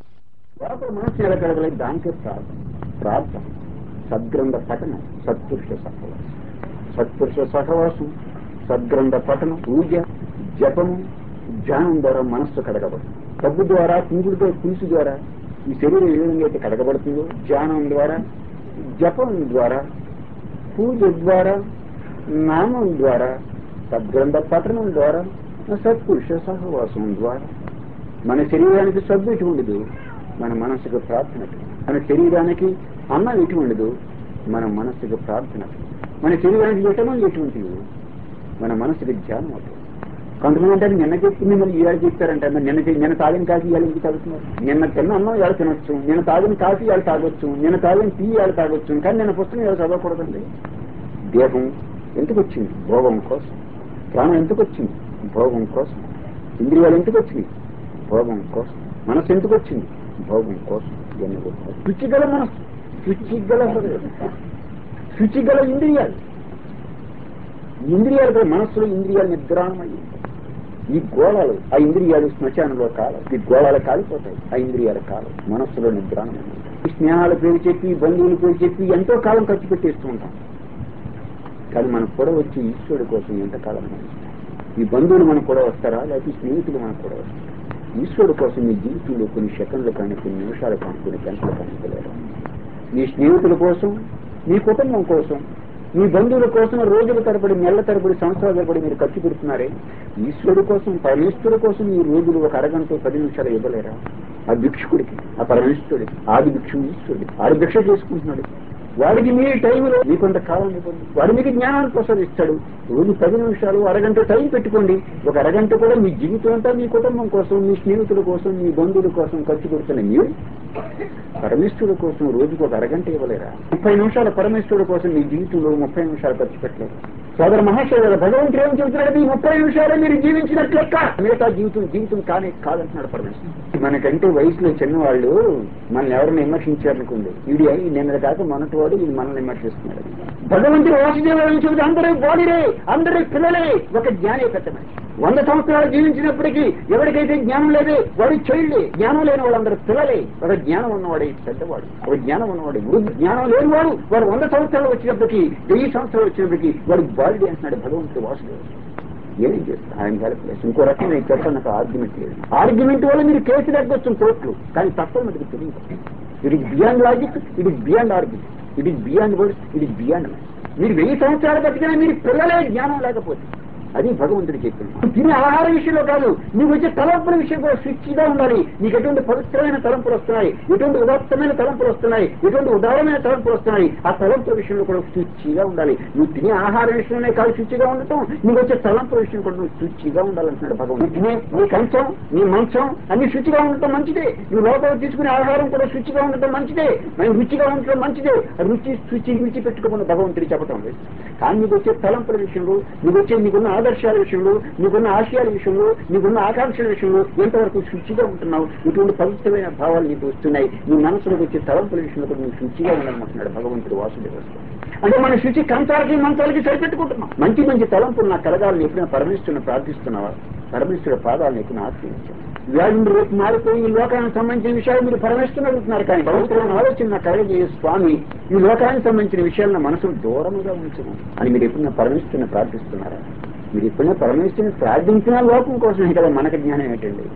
లోపల మనసు నిలకడగలేదు దానికే ప్రార్థన ప్రార్థన సద్గ్రంథ పఠనం సత్పురుష సహవాసం సత్పురుష సహవాసం సద్గ్రంథ పఠనం పూజ జపము ధ్యానం ద్వారా మనస్సు కడగబడుతుంది సబ్బు ద్వారా కుంగులతో పులుసు ద్వారా ఈ శరీరం ఏ విధంగా అయితే కడగబడుతుందో ధ్యానం ద్వారా జపం ద్వారా పూజ ద్వారా నామం ద్వారా సద్గ్రంథ పఠనం ద్వారా సత్పురుష సహవాసం ద్వారా మన శరీరానికి సబ్బు ఎటు ఉండదు మన మనసుకు ప్రార్థన ఎటు. మన శరీరానికి అన్నం ఎటు ఉండదు మన మనసుకు ప్రార్థన ఎటు. మన శరీరానికి విటమిన్ ఎటువంటివి మన మనసుకు ధ్యానం అవుతుంది కొంతమంది అంటే నిన్న చెప్పింది మళ్ళీ ఇవాళ చెప్పారంట మరి నిన్న చే- నిన్న తాగిన కాఫీ ఇవాళ ఎందుకు తాగుతున్నారు నిన్న తిన్న అన్నం ఇవాళ తినొచ్చు నిన్న తాగిన కాఫీ ఇవాళ తాగొచ్చు నిన్న తాగిన టీ ఇవాళ తాగొచ్చు కానీ నిన్న పుస్తకం ఇవాళ చదవకూడదండి దేహం ఎందుకు వచ్చింది భోగం కోసం ప్రాణం ఎందుకు వచ్చింది భోగం కోసం ఇంద్రియాలు ఎందుకు వచ్చింది భోగం కోసం మనసు ఎందుకు వచ్చింది భోగం కోసం ఇవన్నీ కూడా శుచిగల మనసు శుచిగల హృదయం శుచిగల ఇంద్రియాలు ఇంద్రియాలు కూడా మనస్సులో ఇంద్రియాలు నిద్రాణమయ్యి ఈ గోళాలు ఆ ఇంద్రియాలు శ్మశానంలో కాలం ఈ గోళాలు కాలిపోతాయి ఆ ఇంద్రియాల కాలం మనస్సులో నిద్రాణమయ్యి ఈ స్నేహాల పేరు చెప్పి బంధువుల పేరు చెప్పి ఎంతో కాలం ఖర్చు పెట్టేస్తూ ఉంటాం కానీ మనకు కూడా వచ్చి ఈశ్వరుడు కోసం ఎంతకాలం మనం ఈ బంధువులు మనకు కూడా వస్తారా లేకపోతే స్నేహితులు మనకు కూడా వస్తారా ఈశ్వరుడు కోసం మీ జీవితంలో కొన్ని సెకండ్లు కానీ కొన్ని నిమిషాలు కానీ కొన్ని గంటలు కానీ ఇవ్వలేరు మీ స్నేహితుల కోసం మీ కుటుంబం కోసం మీ బంధువుల కోసం రోజుల తరబడి నెలల తరబడి సంవత్సరాల తరబడి మీరు ఖర్చు పెడుతున్నారే ఈశ్వరుడు కోసం పరమేశ్వరుడు కోసం ఈ రోజులు ఒక అరగంట పది నిమిషాలు ఇవ్వలేరా ఆ భిక్షుడికి ఆ పరమేశ్వరుడికి ఆది భిక్షు ఈశ్వరుడి ఆడి భిక్ష చేసుకుంటున్నాడు వాడికి మీ టైంలో మీ కొంత కాలం ఇవ్వండి వాడు మీకు జ్ఞానాన్ని ప్రసాదిస్తాడు రోజు పది నిమిషాలు అరగంట టైం పెట్టుకోండి ఒక అరగంట కూడా మీ జీవితం అంతా మీ కుటుంబం కోసం మీ స్నేహితుల కోసం మీ బంధువుల కోసం ఖర్చు పెడుతున్న మీరు పరమేశ్వరుడు కోసం రోజుకు ఒక అరగంట ఇవ్వలేరా ముప్పై నిమిషాల పరమేశ్వరుడు కోసం మీ జీవితంలో ముప్పై నిమిషాలు ఖర్చు పెట్టలేదు సోదర మహాశయ భగవంతుడు ఏం చెబుతున్నాడు ఈ ముప్పై నిమిషాలే మీరు జీవించినట్లు లెక్క మిగతా జీవితం జీవితం కానే కాదంటున్నాడు పరమేశ్వరుడు మనకంటే వయసులో చిన్నవాళ్ళు మనల్ని ఎవరిని విమర్శించారనుకుంది ఇది నిన్న కాక మొన్నటి వాడు ఇది మనల్ని విమర్శిస్తున్నాడు భగవంతుడు వాసుదేవుడు చెబుతూ అందరూ బాడీరే అందరూ పిల్లలే ఒక జ్ఞానే పెద్ద మనిషి వంద సంవత్సరాలు జీవించినప్పటికీ ఎవరికైతే జ్ఞానం లేదే వాడి చైల్డ్లే జ్ఞానం లేని వాళ్ళందరూ పిల్లలే ఒక జ్ఞానం ఉన్నవాడే పెద్దవాడు ఒక జ్ఞానం ఉన్నవాడు వృద్ధ జ్ఞానం లేనివాడు వాడు వంద సంవత్సరాలు వచ్చినప్పటికీ వెయ్యి సంవత్సరాలు వచ్చినప్పటికీ వాడు బాడీ అంటున్నాడు భగవంతుడు వాసుదేవుడు ఏం చేస్తారు ఆయన హెల్ప్లెస్ ఇంకో రకం నేను చెప్పాను నాకు ఆర్గ్యుమెంట్ లేదు ఆర్గ్యుమెంట్ వల్ల మీరు కేసు తగ్గొచ్చు కోర్టులు కానీ తప్పని మనకి తెలియదు it is beyond logic it is beyond argument it is beyond words it is beyond మీరు వెయ్యి సంవత్సరాలు బతికినా మీరు పిల్లలే జ్ఞానం లేకపోతే అది భగవంతుడు చెప్పింది నువ్వు తినే ఆహార విషయంలో కాదు నీకు వచ్చే తలంపుల విషయం కూడా శుచిగా ఉండాలి నీకు ఎటువంటి పవిత్రమైన తలంపులు వస్తున్నాయి ఎటువంటి ఉదాత్తమైన తలంపులు వస్తున్నాయి ఎటువంటి ఉదారమైన తలంపులు వస్తున్నాయి ఆ తలంపుల విషయంలో కూడా శుచిగా ఉండాలి నువ్వు తినే ఆహార విషయంలోనే కాదు శుచిగా ఉండటం నీకు వచ్చే తలంపుల విషయం కూడా నువ్వు శుచిగా ఉండాలంటున్నాడు భగవంతుడు తినే నీ కంచం నీ మంచం అన్ని శుచిగా ఉండటం మంచిదే నువ్వు లోపల తీసుకునే ఆహారం కూడా శుచిగా ఉండటం మంచిదే మేము రుచిగా ఉండటం మంచిదే రుచి శుచి రుచి పెట్టుకోమని భగవంతుడు చెప్పటం లేదు కానీ నీకు వచ్చే తలంపుల విషయంలో నీకు వచ్చే నీకున్న ఆదర్శాల విషయంలో నీకున్న ఆశయాల విషయంలో నీకున్న ఆకాంక్షల విషయంలో ఎంతవరకు శుచిగా ఉంటున్నావు ఇటువంటి పవిత్రమైన భావాలు నీకు వస్తున్నాయి నీ మనసులోకి వచ్చే తలంపుల విషయంలో కూడా నువ్వు శుచిగా ఉండాలనుకుంటున్నాడు భగవంతుడు వాసుదేవ అంటే మన శుచి కంచాలకి మంచాలకి సరిపెట్టుకుంటున్నాం మంచి మంచి తలంపులు నాకు కలగాలని ఎప్పుడైనా పరమేశ్వరుని ప్రార్థిస్తున్నావా పరమేశ్వరుడు పాదాలను ఎప్పుడు ఆశ్రయించాను వ్యాధులు రేపు మారిపోయి ఈ లోకానికి సంబంధించిన విషయాలు మీరు పరమేశ్వరుని అడుగుతున్నారు కానీ పవిత్రమైన ఆలోచన నాకు కలగజేయ స్వామి ఈ లోకానికి సంబంధించిన విషయాలను మనసును దూరముగా ఉంచను అని మీరు ఎప్పుడైనా పరమేశ్వరుని ప్రార్థిస్తున్నారా మీరు ఎప్పుడైనా పరమేశ్వరుని ప్రార్థించిన లోకం కోసమే కదా మనకు జ్ఞానం ఏంటండి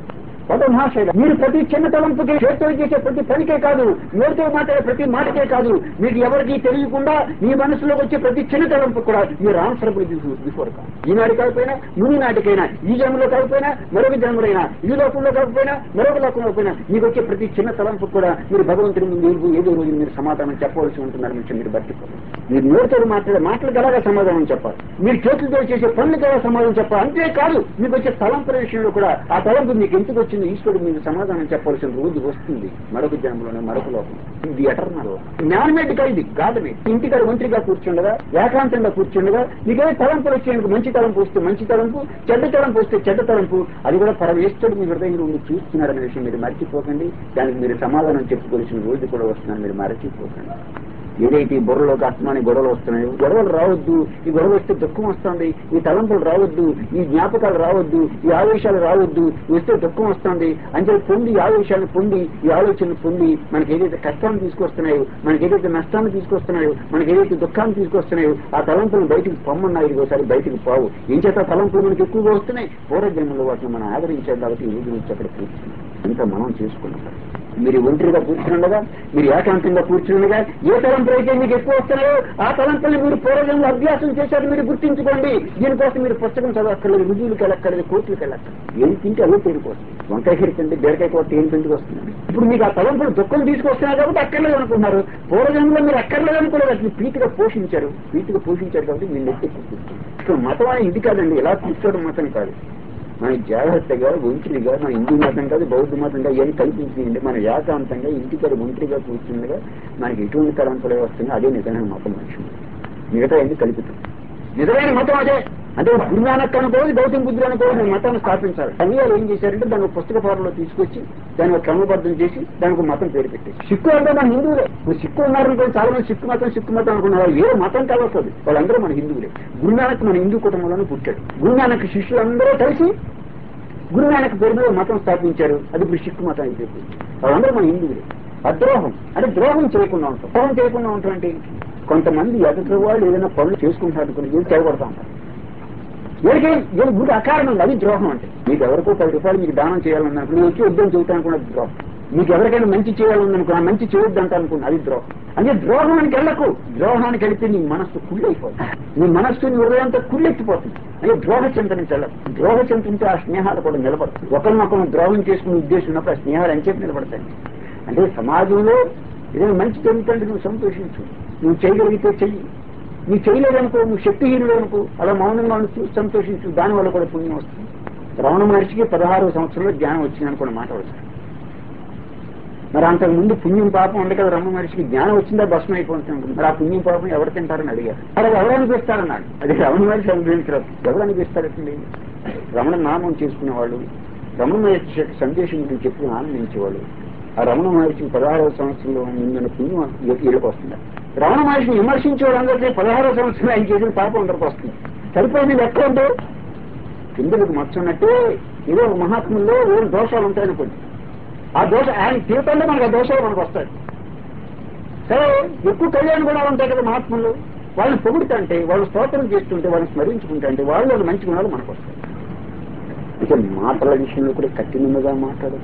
పద మహాశైల మీరు ప్రతి చిన్న తలంపుకి చేతితో చేసే ప్రతి పనికే కాదు నోటితో మాట్లాడే ప్రతి మాటకే కాదు మీకు ఎవరికి తెలియకుండా మీ మనసులోకి వచ్చే ప్రతి చిన్న తలంపు కూడా మీరు ఆన్సరబుల్ బిఫోర్ కాదు ఈనాడు కాకపోయినా ముని నాటికైనా ఈ జన్మలో కాకపోయినా మరొక జన్మలైనా ఈ లోకంలో కాకపోయినా మరొక లోకంలో కాకపోయినా మీకు వచ్చే ప్రతి చిన్న తలంపు కూడా మీరు భగవంతుడి ముందు ఏదో- ఏదో రోజు మీరు సమాధానం చెప్పవలసి ఉంటున్నారు నుంచి మీరు బతికోవాలి మీరు నోటితో మాట్లాడే మాటలకు ఎలాగా సమాధానం చెప్పాలి మీరు చేతులతో చేసే పనులకు ఎలా సమాధానం చెప్పాలి అంతేకాదు మీకు వచ్చే తలంపుల విషయంలో కూడా ఆ తలంపు మీకు ఎందుకు వచ్చింది ఈశ్వరుడు మీకు సమాధానం చెప్పాల్సిన రోజు వస్తుంది మరొక జన్మలోనే మరొక లోకం ఇది ఎటర్నల్ జ్ఞానమేటి కాదు ఇది గాఢమే ఇంటికాడ మంత్రిగా కూర్చుండగా ఏకాంతంగా కూర్చుండగా మీకే తలంపులు వచ్చేందుకు మంచి తలంపు వస్తే మంచి తలంపు చెడ్డ తలంపు వస్తే చెడ్డ తలంపు అది కూడా పరమేశ్వరుడు మీ హృదయంలో ఉండి చూస్తున్నాడనే విషయం మీరు మర్చిపోకండి దానికి మీరు సమాధానం చెప్పుకోవాల్సిన రోజు కూడా వస్తుందని మీరు మరచిపోకండి ఏదైతే ఈ బుర్రలోకి అస్తమాని గొడవలు వస్తున్నాయో గొడవలు రావద్దు ఈ గొడవ వస్తే దుఃఖం వస్తుంది ఈ తలంపులు రావద్దు ఈ జ్ఞాపకాలు రావద్దు ఈ ఆవేశాలు రావద్దు వస్తే దుఃఖం వస్తుంది అంటే పొంది ఈ ఆవేశాలను పొంది ఈ ఆలోచనలు పొంది మనకి ఏదైతే కష్టాన్ని తీసుకొస్తున్నాయో మనకి ఏదైతే నష్టాన్ని తీసుకొస్తున్నాయో మనకి ఏదైతే దుఃఖాన్ని తీసుకొస్తున్నాయో ఆ తలంపులు బయటికి పొమ్మన్నాయి ఒకసారి బయటికి పోవు ఏం చేత తలంపులు మనకి ఎక్కువగా వస్తున్నాయి పూర్వజన్మలో వాటిని మనం ఆదరించాం కాబట్టి ఈ రోజు నుంచి అక్కడ కూర్చున్నాం అంతా మనం చేసుకున్నాం మీరు ఒంటరిగా కూర్చుండగా మీరు ఏకాంతంగా కూర్చుండగా ఏ తలంపులు అయితే మీకు ఎక్కువ వస్తున్నాయో ఆ తలంపుల్ని మీరు పూర్వజంలో అభ్యాసం చేశారు మీరు గుర్తించుకోండి దీనికోసం మీరు పుస్తకం చదవక్కర్లేదు రుజువులకు వెళ్ళక్కర్లేదు కోర్టులకు వెళ్ళక్కర్లేదు ఏం తింటే అదే తేలిపోతుంది వంకాయ కీర తింటే బీరకాయ కోట ఏం తింటికి వస్తుంది ఇప్పుడు మీకు ఆ తలంపులు దుఃఖం తీసుకొస్తున్నారు కాబట్టి అక్కర్లేదు అనుకున్నారు పూర్వజంలో మీరు అక్కర్లేదు అనుకోలేదు అసలు ప్రీతిగా పోషించారు ప్రీతిగా పోషించారు కాబట్టి మీరు నెట్టి కూర్చుంటారు ఇక్కడ మతం అనేది ఇది కాదండి ఎలా కూర్చోవడం మతం కాదు మన జాగ్రత్తగా ఒంటరిగా మన హిందూ మతం కాదు బౌద్ధ మతం కాదు ఇవన్నీ కల్పించింది మన ఏకాంతంగా ఇంటికాడ ఒంటరిగా కూర్చుండగా మనకి ఎటువంటి తలంపులు వస్తున్నాయో అదే నిజమైన మతం మనిషి మిగతా అన్ని కలుపుతుంది నిజమైన మతం అదే అంటే గురునానక్ అనుకోవాలి గౌతమ బుద్ధుడు అనుకోవాలి నేను మతాన్ని స్థాపించాలి సమయాలు ఏం చేశారంటే దాన్ని ఒక పుస్తక ఫారంలో తీసుకొచ్చి దాన్ని ఒక క్రమబద్ధం చేసి దానికి ఒక మతం పేరు పెట్టేసి సిక్కు అంటే మన హిందువులే ఇప్పుడు సిక్కు ఉన్నారనుకో చాలా మంది సిక్కు మతం సిక్కు మతం అనుకున్నారు వాళ్ళు వేరే మతం కావస్తుంది వాళ్ళందరూ మన హిందువులే గురునానక్ మన హిందూ కుటుంబంలోనే పుట్టాడు గురునానక్ శిష్యులందరూ కలిసి గురునానక్ పేరు మీద మతం స్థాపించారు అది ఇప్పుడు సిక్కు మతం అయిపోయింది వాళ్ళందరూ మన హిందువులే అద్రోహం అంటే ద్రోహం చేయకుండా ఉంటాం ద్రోహం చేయకుండా ఉంటాం అంటే కొంతమంది ఎదుటి వాళ్ళు ఏదైనా పనులు చేసుకుంటారు అనుకుని ఏం చేయబడతా ఉంటారు వీడికి వీడి గుడి అకారణం అది ద్రోహం అంటే మీకు ఎవరికో పది రూపాయలు మీకు దానం చేయాలన్నప్పుడు నేను వచ్చి వద్దని చెబుతాను అనుకున్నది ద్రోహం మీకు ఎవరికైనా మంచి చేయాలనుకున్నా మంచి చేయొద్దు అంట అనుకున్నా అది ద్రోహం అంటే ద్రోహానికి వెళ్ళకు ద్రోహానికి వెళితే నీ మనస్సు కుళ్ళైపోతుంది నీ మనస్సు నీ హృదయంతో కుళ్ళెత్తిపోతుంది అంటే ద్రోహ చింతన చెల్లదు ద్రోహ చింతనతో ఆ స్నేహాలు కూడా నిలబడతాయి ఒకరినొకరు ద్రోహం చేసుకునే ఉద్దేశం ఉన్నప్పుడు ఆ స్నేహాలు ఎంచేపు నిలబడతాయి అంటే సమాజంలో ఏదైనా మంచి జరుగుతుంటే నువ్వు సంతోషించు నువ్వు చేయగలిగితే చెయ్యి నువ్వు చేయలేదనుకో నువ్వు శక్తిహీనుడు అనుకో అలా మౌనంగా ఉంటూ సంతోషించు దానివల్ల కూడా పుణ్యం వస్తుంది రమణ మహర్షికి పదహారు సంవత్సరంలో జ్ఞానం వచ్చిందని కూడా మాట వస్తుంది మరి అంతకు ముందు పుణ్యం పాపం ఉండే కదా రమణ మహర్షికి జ్ఞానం వచ్చిందా భస్మం అయిపోతుంది మరి ఆ పుణ్యం పాపం ఎవరు తింటారని అడిగారు మరి అది ఎవరు అనిపిస్తారన్నాడు అది రమణ మహర్షి అనుభవించరు ఎవరు అనిపిస్తారండి రమణ నామం చేసుకునేవాళ్ళు రమణ మహర్షి యొక్క సందేశం గురించి చెప్పుకుని ఆనందించేవాళ్ళు ఆ రమణ మహర్షికి పదహారవ సంవత్సరంలో నిన్న పుణ్యం వీళ్ళకి వస్తుంది రమణ మహర్షిని విమర్శించే వాళ్ళందరికీ పదహారవ సంవత్సరంలో ఆయన చేసిన పాపం అందరికి వస్తుంది సరిపోయింది లెక్క అంటే కిందలకు మర్చున్నట్టే ఏదో ఒక మహాత్ముల్లో ఏదో దోషాలు ఉంటాయనుకోండి ఆ దోష ఆయన తీర్థంలో మనకు ఆ దోషాలు మనకు వస్తాయి సరే ఎక్కువ కళ్యాణ్ గుణాలు ఉంటాయి కదా మహాత్ములు వాళ్ళని పొగుడుతుంటే వాళ్ళు స్తోత్రం చేస్తుంటే వాళ్ళని స్మరించుకుంటే వాళ్ళు మంచి గుణాలు మనకు వస్తాయి ఇక మాటల విషయంలో కూడా కఠినంగా మాట్లాడదు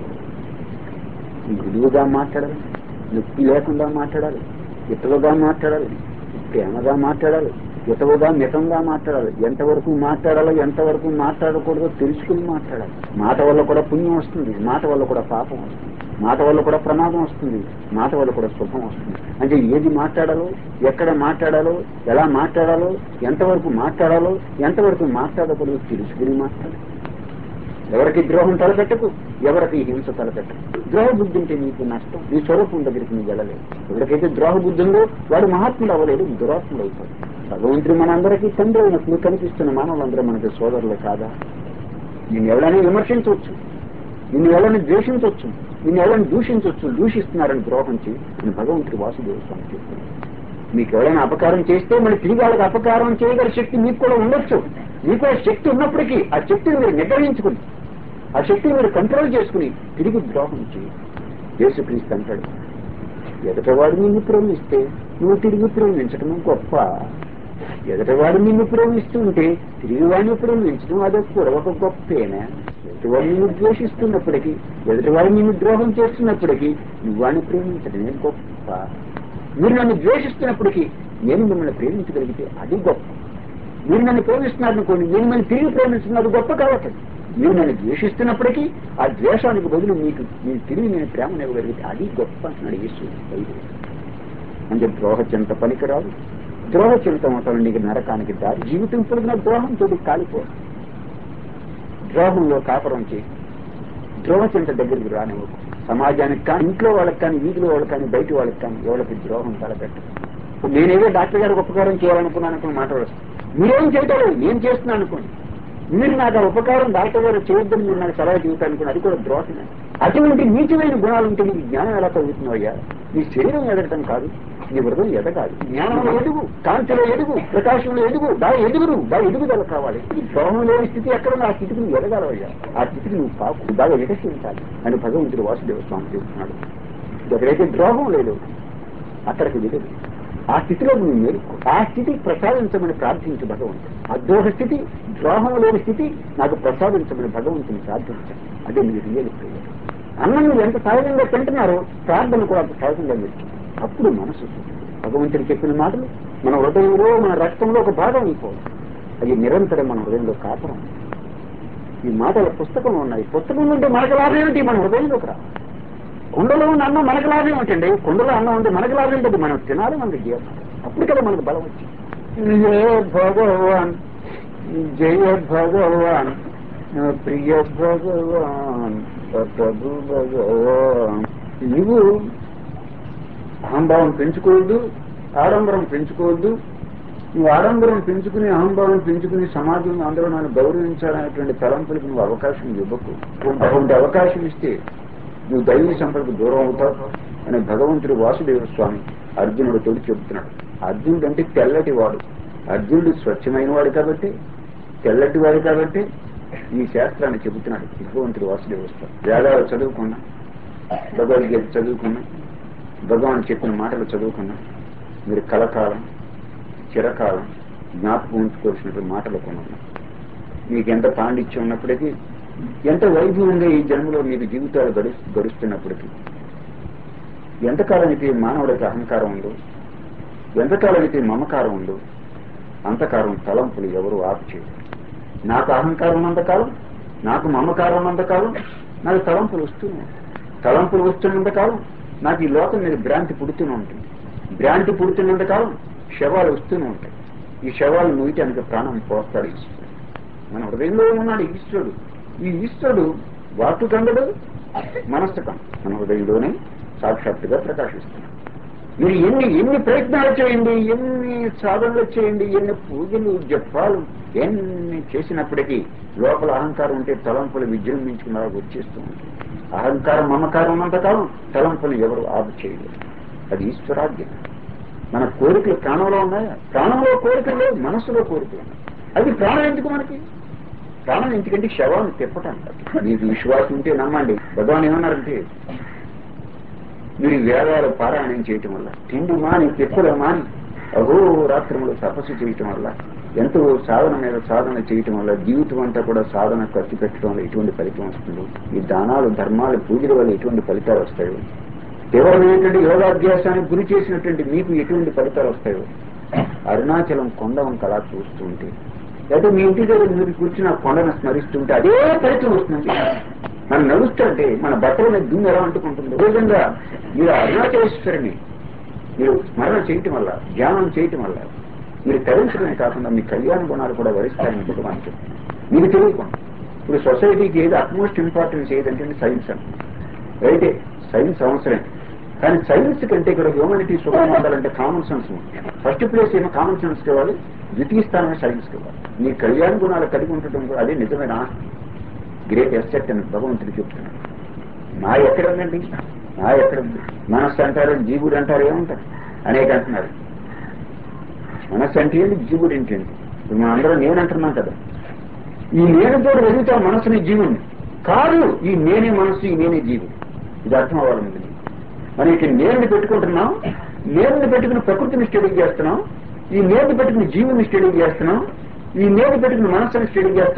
మృదువుగా మాట్లాడాలి నొప్పి లేకుండా మాట్లాడాలి ఇతరుగా మాట్లాడాలి ప్రేమగా మాట్లాడాలి ఇతరుగా మితంగా మాట్లాడాలి ఎంతవరకు మాట్లాడాలో ఎంతవరకు మాట్లాడకూడదో తెలుసుకుని మాట్లాడాలి మాట వల్ల కూడా పుణ్యం వస్తుంది మాట వల్ల కూడా పాపం వస్తుంది మాట వల్ల కూడా ప్రమాదం వస్తుంది మాట వల్ల కూడా సుఖం వస్తుంది అంటే ఏది మాట్లాడాలో ఎక్కడ మాట్లాడాలో ఎలా మాట్లాడాలో ఎంతవరకు మాట్లాడాలో ఎంతవరకు మాట్లాడకూడదో తెలుసుకుని మాట్లాడాలి ఎవరికి ద్రోహం తలపెట్టకు ఎవరికి హింస తలపెట్టకు ద్రోహ బుద్ధి ఉంటే నీకు నష్టం నీ స్వరూపం దగ్గరికి నువ్వు వెళ్ళలేదు ఎవరికైతే ద్రోహ బుద్ధి ఉందో వాడు మహాత్ముడు అవ్వలేడు దురాత్ముడు అవుతాడు భగవంతుడు మనందరికీ తండ్రి అయినప్పుడు కనిపిస్తున్న మానవులందరూ మనకి సోదరులే కాదా నిన్ను ఎవరైనా విమర్శించవచ్చు నిన్ను ఎవరైనా ద్వేషించవచ్చు నిన్ను ఎవరైనా దూషించవచ్చు దూషిస్తున్నారని ద్రోహం చేయి అని భగవంతుడు వాసుదేవ స్వామి చెప్తున్నాడు మీకు ఎవరైనా అపకారం చేస్తే మళ్ళీ తిరిగి వాళ్ళకి అపకారం చేయగల శక్తి మీకు కూడా ఉండొచ్చు మీకు ఆ శక్తి ఉన్నప్పటికీ ఆ శక్తిని మీరు నిగ్రహించుకుని ఆ శక్తిని మీరు కంట్రోల్ చేసుకుని తిరిగి ద్రోహం చేయి యేసుక్రీస్తు అంటాడు ఎదటవాడు నిన్ను ప్రేమిస్తే నువ్వు తిరిగి ప్రేమించడం గొప్ప ఎదటవాడు నిన్ను ప్రేమిస్తుంటే తిరిగి వాడిని ప్రేమించడం అదే కూడా ఒక గొప్పేనా ఎదుటివాడు నిన్ను ద్వేషిస్తున్నప్పటికీ ఎదుటివాడు నిన్ను ద్రోహం చేస్తున్నప్పటికీ నువ్వు వాడిని ప్రేమించడమే గొప్ప మీరు నన్ను ద్వేషిస్తున్నప్పటికీ నేను మిమ్మల్ని ప్రేమించగలిగితే అది గొప్ప మీరు నన్ను ప్రేమిస్తున్నారు అనుకోండి నేను మిమ్మల్ని తిరిగి ప్రేమిస్తున్నది గొప్ప కావచ్చు మీరు నన్ను ద్వేషిస్తున్నప్పటికీ ఆ ద్వేషానికి బదులు మీకు మీరు తిరిగి నేను ప్రేమనివ్వగలిగితే అది గొప్ప అంటున్నాడు ఈశ్వరుడు బైబిల్. అంటే ద్రోహ చింత పనికిరాదు ద్రోహ చింత మొత్తం నీకు నరకానికి దారి జీవితం పొడిగిన ద్రోహంతో కాలిపో ద్రోహంలో కాపురం చేయి ద్రోహ చింత దగ్గరికి రానివ్వకు సమాజానికి కానీ ఇంట్లో వాళ్ళకి కానీ వీధిలో వాళ్ళకి కానీ బయట వాళ్ళకి కానీ ఎవరికి ద్రోహం తలపెట్టు ఇప్పుడు నేనేదో డాక్టర్ గారికి ఉపకారం చేయాలనుకున్నాను అనుకున్న మాట వస్తుంది మీరేం చేయటం లేదు నేను చేస్తున్నాను అనుకోండి మీరు నాకు ఆ ఉపకారం డాక్టర్ గారు చేయొద్దని మీరు నాకు సలహా జీవితాలు అనుకుని అది కూడా ద్రోహమే అటువంటి నీచమైన గుణాలు ఉంటే నీకు జ్ఞానం ఎలా కలుగుతున్నావు అయ్యా నీ శరీరం ఎదగటం కాదు నీ హృదయం ఎదగాలి జ్ఞానంలో ఎదుగు కాంతిలో ఎదుగు ప్రకాశంలో ఎదుగు బాగా ఎదుగురు బాగా ఎదుగుదల కావాలి ఈ ద్రోహం లేని స్థితి ఎక్కడ ఉంది? ఆ స్థితికి నువ్వు ఎదగాలయ్యా ఆ స్థితికి నువ్వు కాకు బాగా వికసించాలి అని భగవంతుడు వాసుదేవ స్వామి చెబుతున్నాడు ఎక్కడైతే ద్రోహం లేదు అక్కడికి వెలుగు ఆ స్థితిలో నువ్వు మేలుకో ఆ స్థితి ప్రసాదించమని ప్రార్థించు భగవంతుడు అద్రోహ స్థితి ద్రోహం లేని స్థితి నాకు ప్రసాదించమని భగవంతుని ప్రార్థించాను అదే మీరు రియల్ ప్రేయర్ అన్నం మీరు ఎంత సహజంగా తింటున్నారో ప్రార్థన కూడా అంత సహజంగా మీరు అప్పుడు మనసు భగవంతుడు చెప్పిన మాటలు మన హృదయంలో మన రక్తంలో ఒక భాగం అయిపోవాలి అది నిరంతరం మన హృదయంలో కాపురం ఈ మాటల పుస్తకంలో ఉన్నాయి పుస్తకం ఉంటే మనకు లాభం ఏమిటి మన హృదయంలోకి రా కుండలో ఉన్న అన్నం మనకు లాభం ఏమిటండి కుండలో అన్నం ఉంటే మనకు లాభం ఏంటంటే మనం తినాలి మనకి జీవనం అప్పుడు కదా మనకు బలం వచ్చింది జయ భగవాన్ జయ భగవాన్ ప్రియ భగవాన్ ప్రభు భగవాన్ నువ్వు అహంభావం పెంచుకోవద్దు ఆడంబరం పెంచుకోవద్దు నువ్వు ఆడంబరం పెంచుకుని అహంభావం పెంచుకుని సమాజంలో అందరూ నన్ను గౌరవించాలనేటువంటి తలంపులకు నువ్వు అవకాశం ఇవ్వకు అటువంటి అవకాశం ఇస్తే నువ్వు దైవ సంపదకు దూరం అవుతావు అని భగవంతుడు వాసుదేవ స్వామి అర్జునుడు తోడు చెబుతున్నాడు అర్జునుడు అంటే తెల్లటి వాడు అర్జునుడు స్వచ్ఛమైన వాడు కాబట్టి తెల్లటి వాడు కాబట్టి ఈ శాస్త్రాన్ని చెబుతున్నాడు భగవంతుడు వాసుదేవ స్వామి వేదాలు చదువుకున్నా భగవద్గీత చదువుకున్నా భగవాన్ చెప్పిన మాటలు చదువుకున్నా మీరు కలకాలం చిరకాలం జ్ఞాపకం ఉంచుకోవాల్సినటువంటి మాటలు కొనున్నా మీకు ఎంత పాండిత్యం ఉన్నప్పటికీ ఎంత వైభవంగా ఈ జన్మలో మీకు జీవితాలు గడు గడుస్తున్నప్పటికీ ఎంతకాలానికి మానవుడికి అహంకారం ఉందో ఎంతకాలానికి మమకారం ఉందో అంతకాలం తలంపులు ఎవరు ఆపు చేయరు నాకు అహంకారం ఉన్నంతకాలం నాకు మమకారం ఉన్నంతకాలం నాకు తలంపులు వస్తున్నాయి తలంపులు వస్తున్నంతకాలం నాకు ఈ లోకం మీద భ్రాంతి పుడుతూనే ఉంటుంది భ్రాంతి పుడుతున్నంతకాలం శవాలు వస్తూనే ఉంటాయి ఈ శవాలు నూయటానికి ప్రాణం పోస్తాడు ఈశ్వరుడు మన హృదయంలో ఉన్నాడు ఈశ్వరుడు ఈ ఈశ్వరుడు వాకు కందడు మనస్సు కండు మన హృదయంలోనే సాక్షాత్తుగా ప్రకాశిస్తున్నాడు మీరు ఎన్ని ఎన్ని ప్రయత్నాలు చేయండి ఎన్ని సాధనలు చేయండి ఎన్ని పూజలు జపాలు ఎన్ని చేసినప్పటికీ లోపల అహంకారం ఉంటే తలంపులు విజృంభించుకున్నా వచ్చేస్తూ ఉంటుంది అహంకారం మమకారం ఉన్నంతకాలం తలంపులు ఎవరు ఆపు చేయలేరు అది ఈశ్వరాజ్ఞ మన కోరికలు ప్రాణంలో ఉన్నాయా ప్రాణంలో కోరికలు లేవు మనస్సులో కోరికలు ఉన్నాయి అది ప్రాణం ఎందుకు మనకి ప్రాణం ఎందుకంటే శవాన్ని తిప్పటానికి మీకు విశ్వాసం ఉంటే నమ్మండి భగవాన్ ఏమన్నారంటే మీరు వేదాలు పారాయణం చేయటం వల్ల తిండి మాని తిప్పలు మాని అహోరాత్రములు తపస్సు చేయటం వల్ల ఎంతో సాధన మీద సాధన చేయటం వల్ల జీవితం అంతా కూడా సాధన ఖర్చు పెట్టడం వల్ల ఎటువంటి ఫలితం వస్తుందో ఈ దానాలు ధర్మాలు పూజల వల్ల ఎటువంటి ఫలితాలు వస్తాయో తీవ్రమైనటువంటి యోగాభ్యాసానికి గురి చేసినటువంటి మీకు ఎటువంటి ఫలితాలు వస్తాయో అరుణాచలం కొండ వంక అలా చూస్తూ ఉంటే లేదా మీ ఇంటి దగ్గర మీరు కూర్చుని ఆ కొండను స్మరిస్తుంటే అదే ఫలితం వస్తుంది మనం నడుస్తుంటే మన బట్టల మీద దుమ్ము ఎలా అంటుకుంటుంది అదే విధంగా మీరు అరుణాచలేశ్వరిని మీరు స్మరణ చేయటం వల్ల ధ్యానం చేయటం వల్ల మీరు తరించడమే కాకుండా మీ కళ్యాణ గుణాలు కూడా వరిస్తాయని భగవాన్ చెప్తుంది మీకు తెలియకుండా ఇప్పుడు సొసైటీకి ఏది అట్మోస్ట్ ఇంపార్టెన్స్ ఏదంటే సైన్స్ అని అయితే సైన్స్ అవసరం కానీ సైన్స్ కంటే ఇక్కడ హ్యూమానిటీ సుఖం ఉండాలంటే కామన్ సెన్స్ ఫస్ట్ ప్లేస్ ఏమో కామన్ సెన్స్ ఇవ్వాలి ద్వితీయ స్థానమే సైన్స్ ఇవ్వాలి మీ కళ్యాణ గుణాలు కలిగి ఉండటం కూడా అదే నిజమైన ఆస్తి గ్రేట్ ఎస్సెట్ అని భగవంతుడు చెప్తున్నాడు నా ఎక్కడ ఉందండి నా ఎక్కడ ఉంది మనస్సు అంటారు జీవుడు అంటారు ఏమంటారు అనేక అంటున్నారు మనస్సు అంటే ఏంటి జీవుడు ఏంటండి ఇప్పుడు మనం అందరం నేను అంటున్నాం కదా ఈ నేనుతో వెళ్తా మనసుని జీవుని కాదు ఈ నేనే మనస్సు ఈ నేనే జీవుడు ఇది అర్థం అవ్వాలి ముందు మనం ఇక్కడ నేరుని పెట్టుకుంటున్నాం నేరుని పెట్టుకుని ప్రకృతిని స్టడీ చేస్తున్నాం ఈ నేరుని పెట్టుకుని జీవుని స్టడీ చేస్తున్నాం ఈ నేరు పెట్టుకుని మనస్సుని స్టడీ చేస్తున్నాం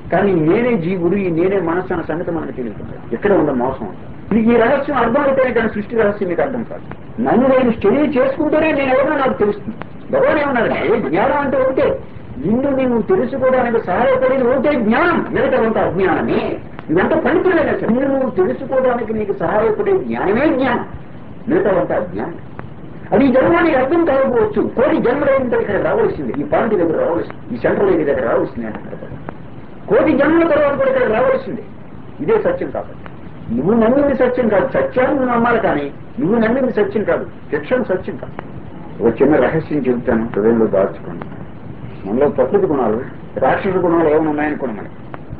కానీ నేనే జీవుడు ఈ నేనే మనస్సు అన్న సంగతి మనకు తెలియకుండా ఎక్కడ ఉందో మోసం అంతా. మీకు ఈ రహస్యం అర్థమైతేనే కానీ సృష్టి రహస్యం మీకు అర్థం కాదు నన్ను నేను స్టడీ చేసుకుంటేనే నేను ఎవరో నాకు తెలుస్తుంది భగవాన్ ఏమన్నారు ఏ జ్ఞానం అంటే ఒకటే నిన్ను నేను తెలుసుకోవడానికి సహాయపడేది ఒకటే జ్ఞానం మిగతా అంతా అజ్ఞానమే ఇదంతా పండితులే కదా నిన్ను నువ్వు తెలుసుకోవడానికి నీకు సహాయపడే జ్ఞానమే జ్ఞానం మిగతా అంతా అజ్ఞానం అది ఈ జన్మ నీకు అర్థం కాకపోవచ్చు కోటి జన్మలైన ఇక్కడ రావాల్సింది ఈ పాయింట్ దగ్గర రావాల్సింది ఈ సెంట్రల్ ఏరియా దగ్గర రావాల్సింది అంటారు కోటి జన్మల తర్వాత కూడా ఇక్కడ రావాల్సిందే ఇదే సత్యం కాబట్టి నువ్వు నమ్మింది సత్యం కాదు సత్యాన్ని నువ్వు నమ్మాలి కానీ నువ్వు నమ్మింది సత్యం కాదు శిక్షణ సత్యం కాదు ఒక చిన్న రహస్యం చెబుతాను హృదయంలో దాచుకోండి మనలో ప్రకృతి గుణాలు రాక్షస గుణాలు ఏమైనా ఉన్నాయనుకోండి మనకి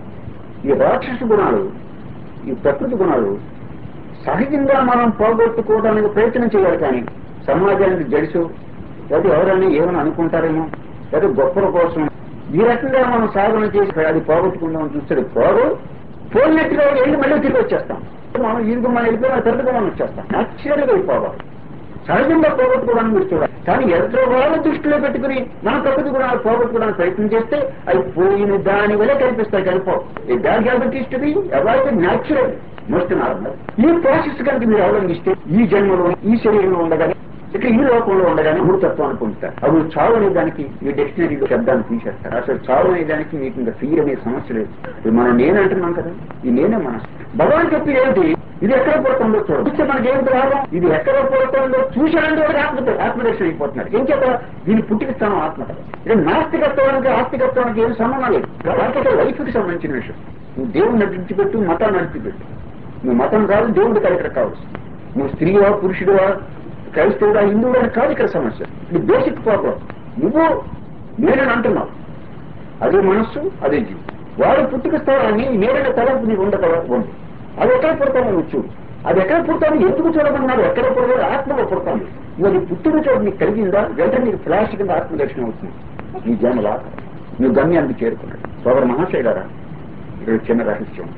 ఈ రాక్షస గుణాలు ఈ ప్రకృతి గుణాలు సహజంగా మనం పోగొట్టుకోవడానికి ప్రయత్నం చేయాలి కానీ సమాజానికి జడిసు లేదా ఎవరైనా ఏమైనా అనుకుంటారేమో లేదా గొప్పల కోసం ఈ రకంగా మనం సాధన చేసి అది పోగొట్టుకుందామని చూస్తే పోగు పోయినట్టుగా వెళ్ళి మళ్ళీ తిరిగి వచ్చేస్తాం మనం ఈదుకు మనం వెళ్ళిపోయిన తర్వాత మనం వచ్చేస్తాం నచ్చని వెళ్ళిపోవాలి సహజంగా పోగొట్టుకోవడానికి మీరు చూడాలి కానీ ఎదురు వాళ్ళ దృష్టిలో పెట్టుకుని మన ప్రకృతి గుణాలు పోగొట్టుకోవడానికి ప్రయత్నం చేస్తే అవి పోయిన దాని వల్ల కనిపిస్తాయి కలిపో ఈ bad habit is to be avoid natural most normal ఈ ప్రాసెస్ కనుక మీరు అవలంబిస్తే ఈ జన్మలో ఈ శరీరంలో ఉండగానే ఇక ఈ లోకంలో ఉండగానే మూర్తత్వాన్ని పొందుతారు అప్పుడు చావు అనే దానికి మీ డిక్షనరీలో శబ్దాన్ని తీసేస్తారు అసలు చావు అనే దానికి మీకు ఇంకా ఫీర్ అనే సమస్య లేదు ఇది మనం నేను అంటున్నాం కదా ఈ నేనే మనసు భగవాన్ చెప్పి ఏంటి ఇది ఎక్కడ పుడుతుందో చూడండి చూస్తే మనకి ఏమిటి లాభం ఇది ఎక్కడ పుడుతుందో చూశాడంటే వాడికి ఆత్మ ఆత్మదర్శనం అయిపోతున్నాడు ఏం చేత దీన్ని పుట్టిస్తాను ఆత్మ కదా ఇది నాస్తికత్వానికి ఆస్తికత్వానికి ఏం సంబంధం లేదు వాటితో లైఫ్కి సంబంధించిన విషయం నువ్వు దేవుడిని నడిచిపెట్టు మతాన్ని నడిచిపెట్టు నువ్వు మతం కాదు దేవుడి కాదు ఇక్కడ కావచ్చు నువ్వు స్త్రీవా పురుషుడువా క్రైస్తవుడా హిందువుడా అని కాదు ఇక్కడ సమస్య ఇది బేసిక్ ప్రాబ్లం నువ్వు నేనని అంటున్నావు అదే మనస్సు అదే జీవి వాడు పుట్టుకొస్తావని నేరైన తలంపు నీకు ఉండదు ఉంది అది ఎక్కడ పుడతామో నువ్వు చూడు అది ఎక్కడ పుడతాను ఎందుకు చూడమన్నారు ఎక్కడ పుడతాడు ఆత్మలో పుడతాను నువ్వు అది పుట్టిన చోటు నీకు కలిగిందా వెంటనే నీకు ఫ్లాష్ కింద ఆత్మదర్శనం అవుతుంది నీ జన్మల నువ్వు గమ్యానికి చేరుకున్నాడు సోదర మహాశైలరా ఇక్కడ చిన్న రహస్యం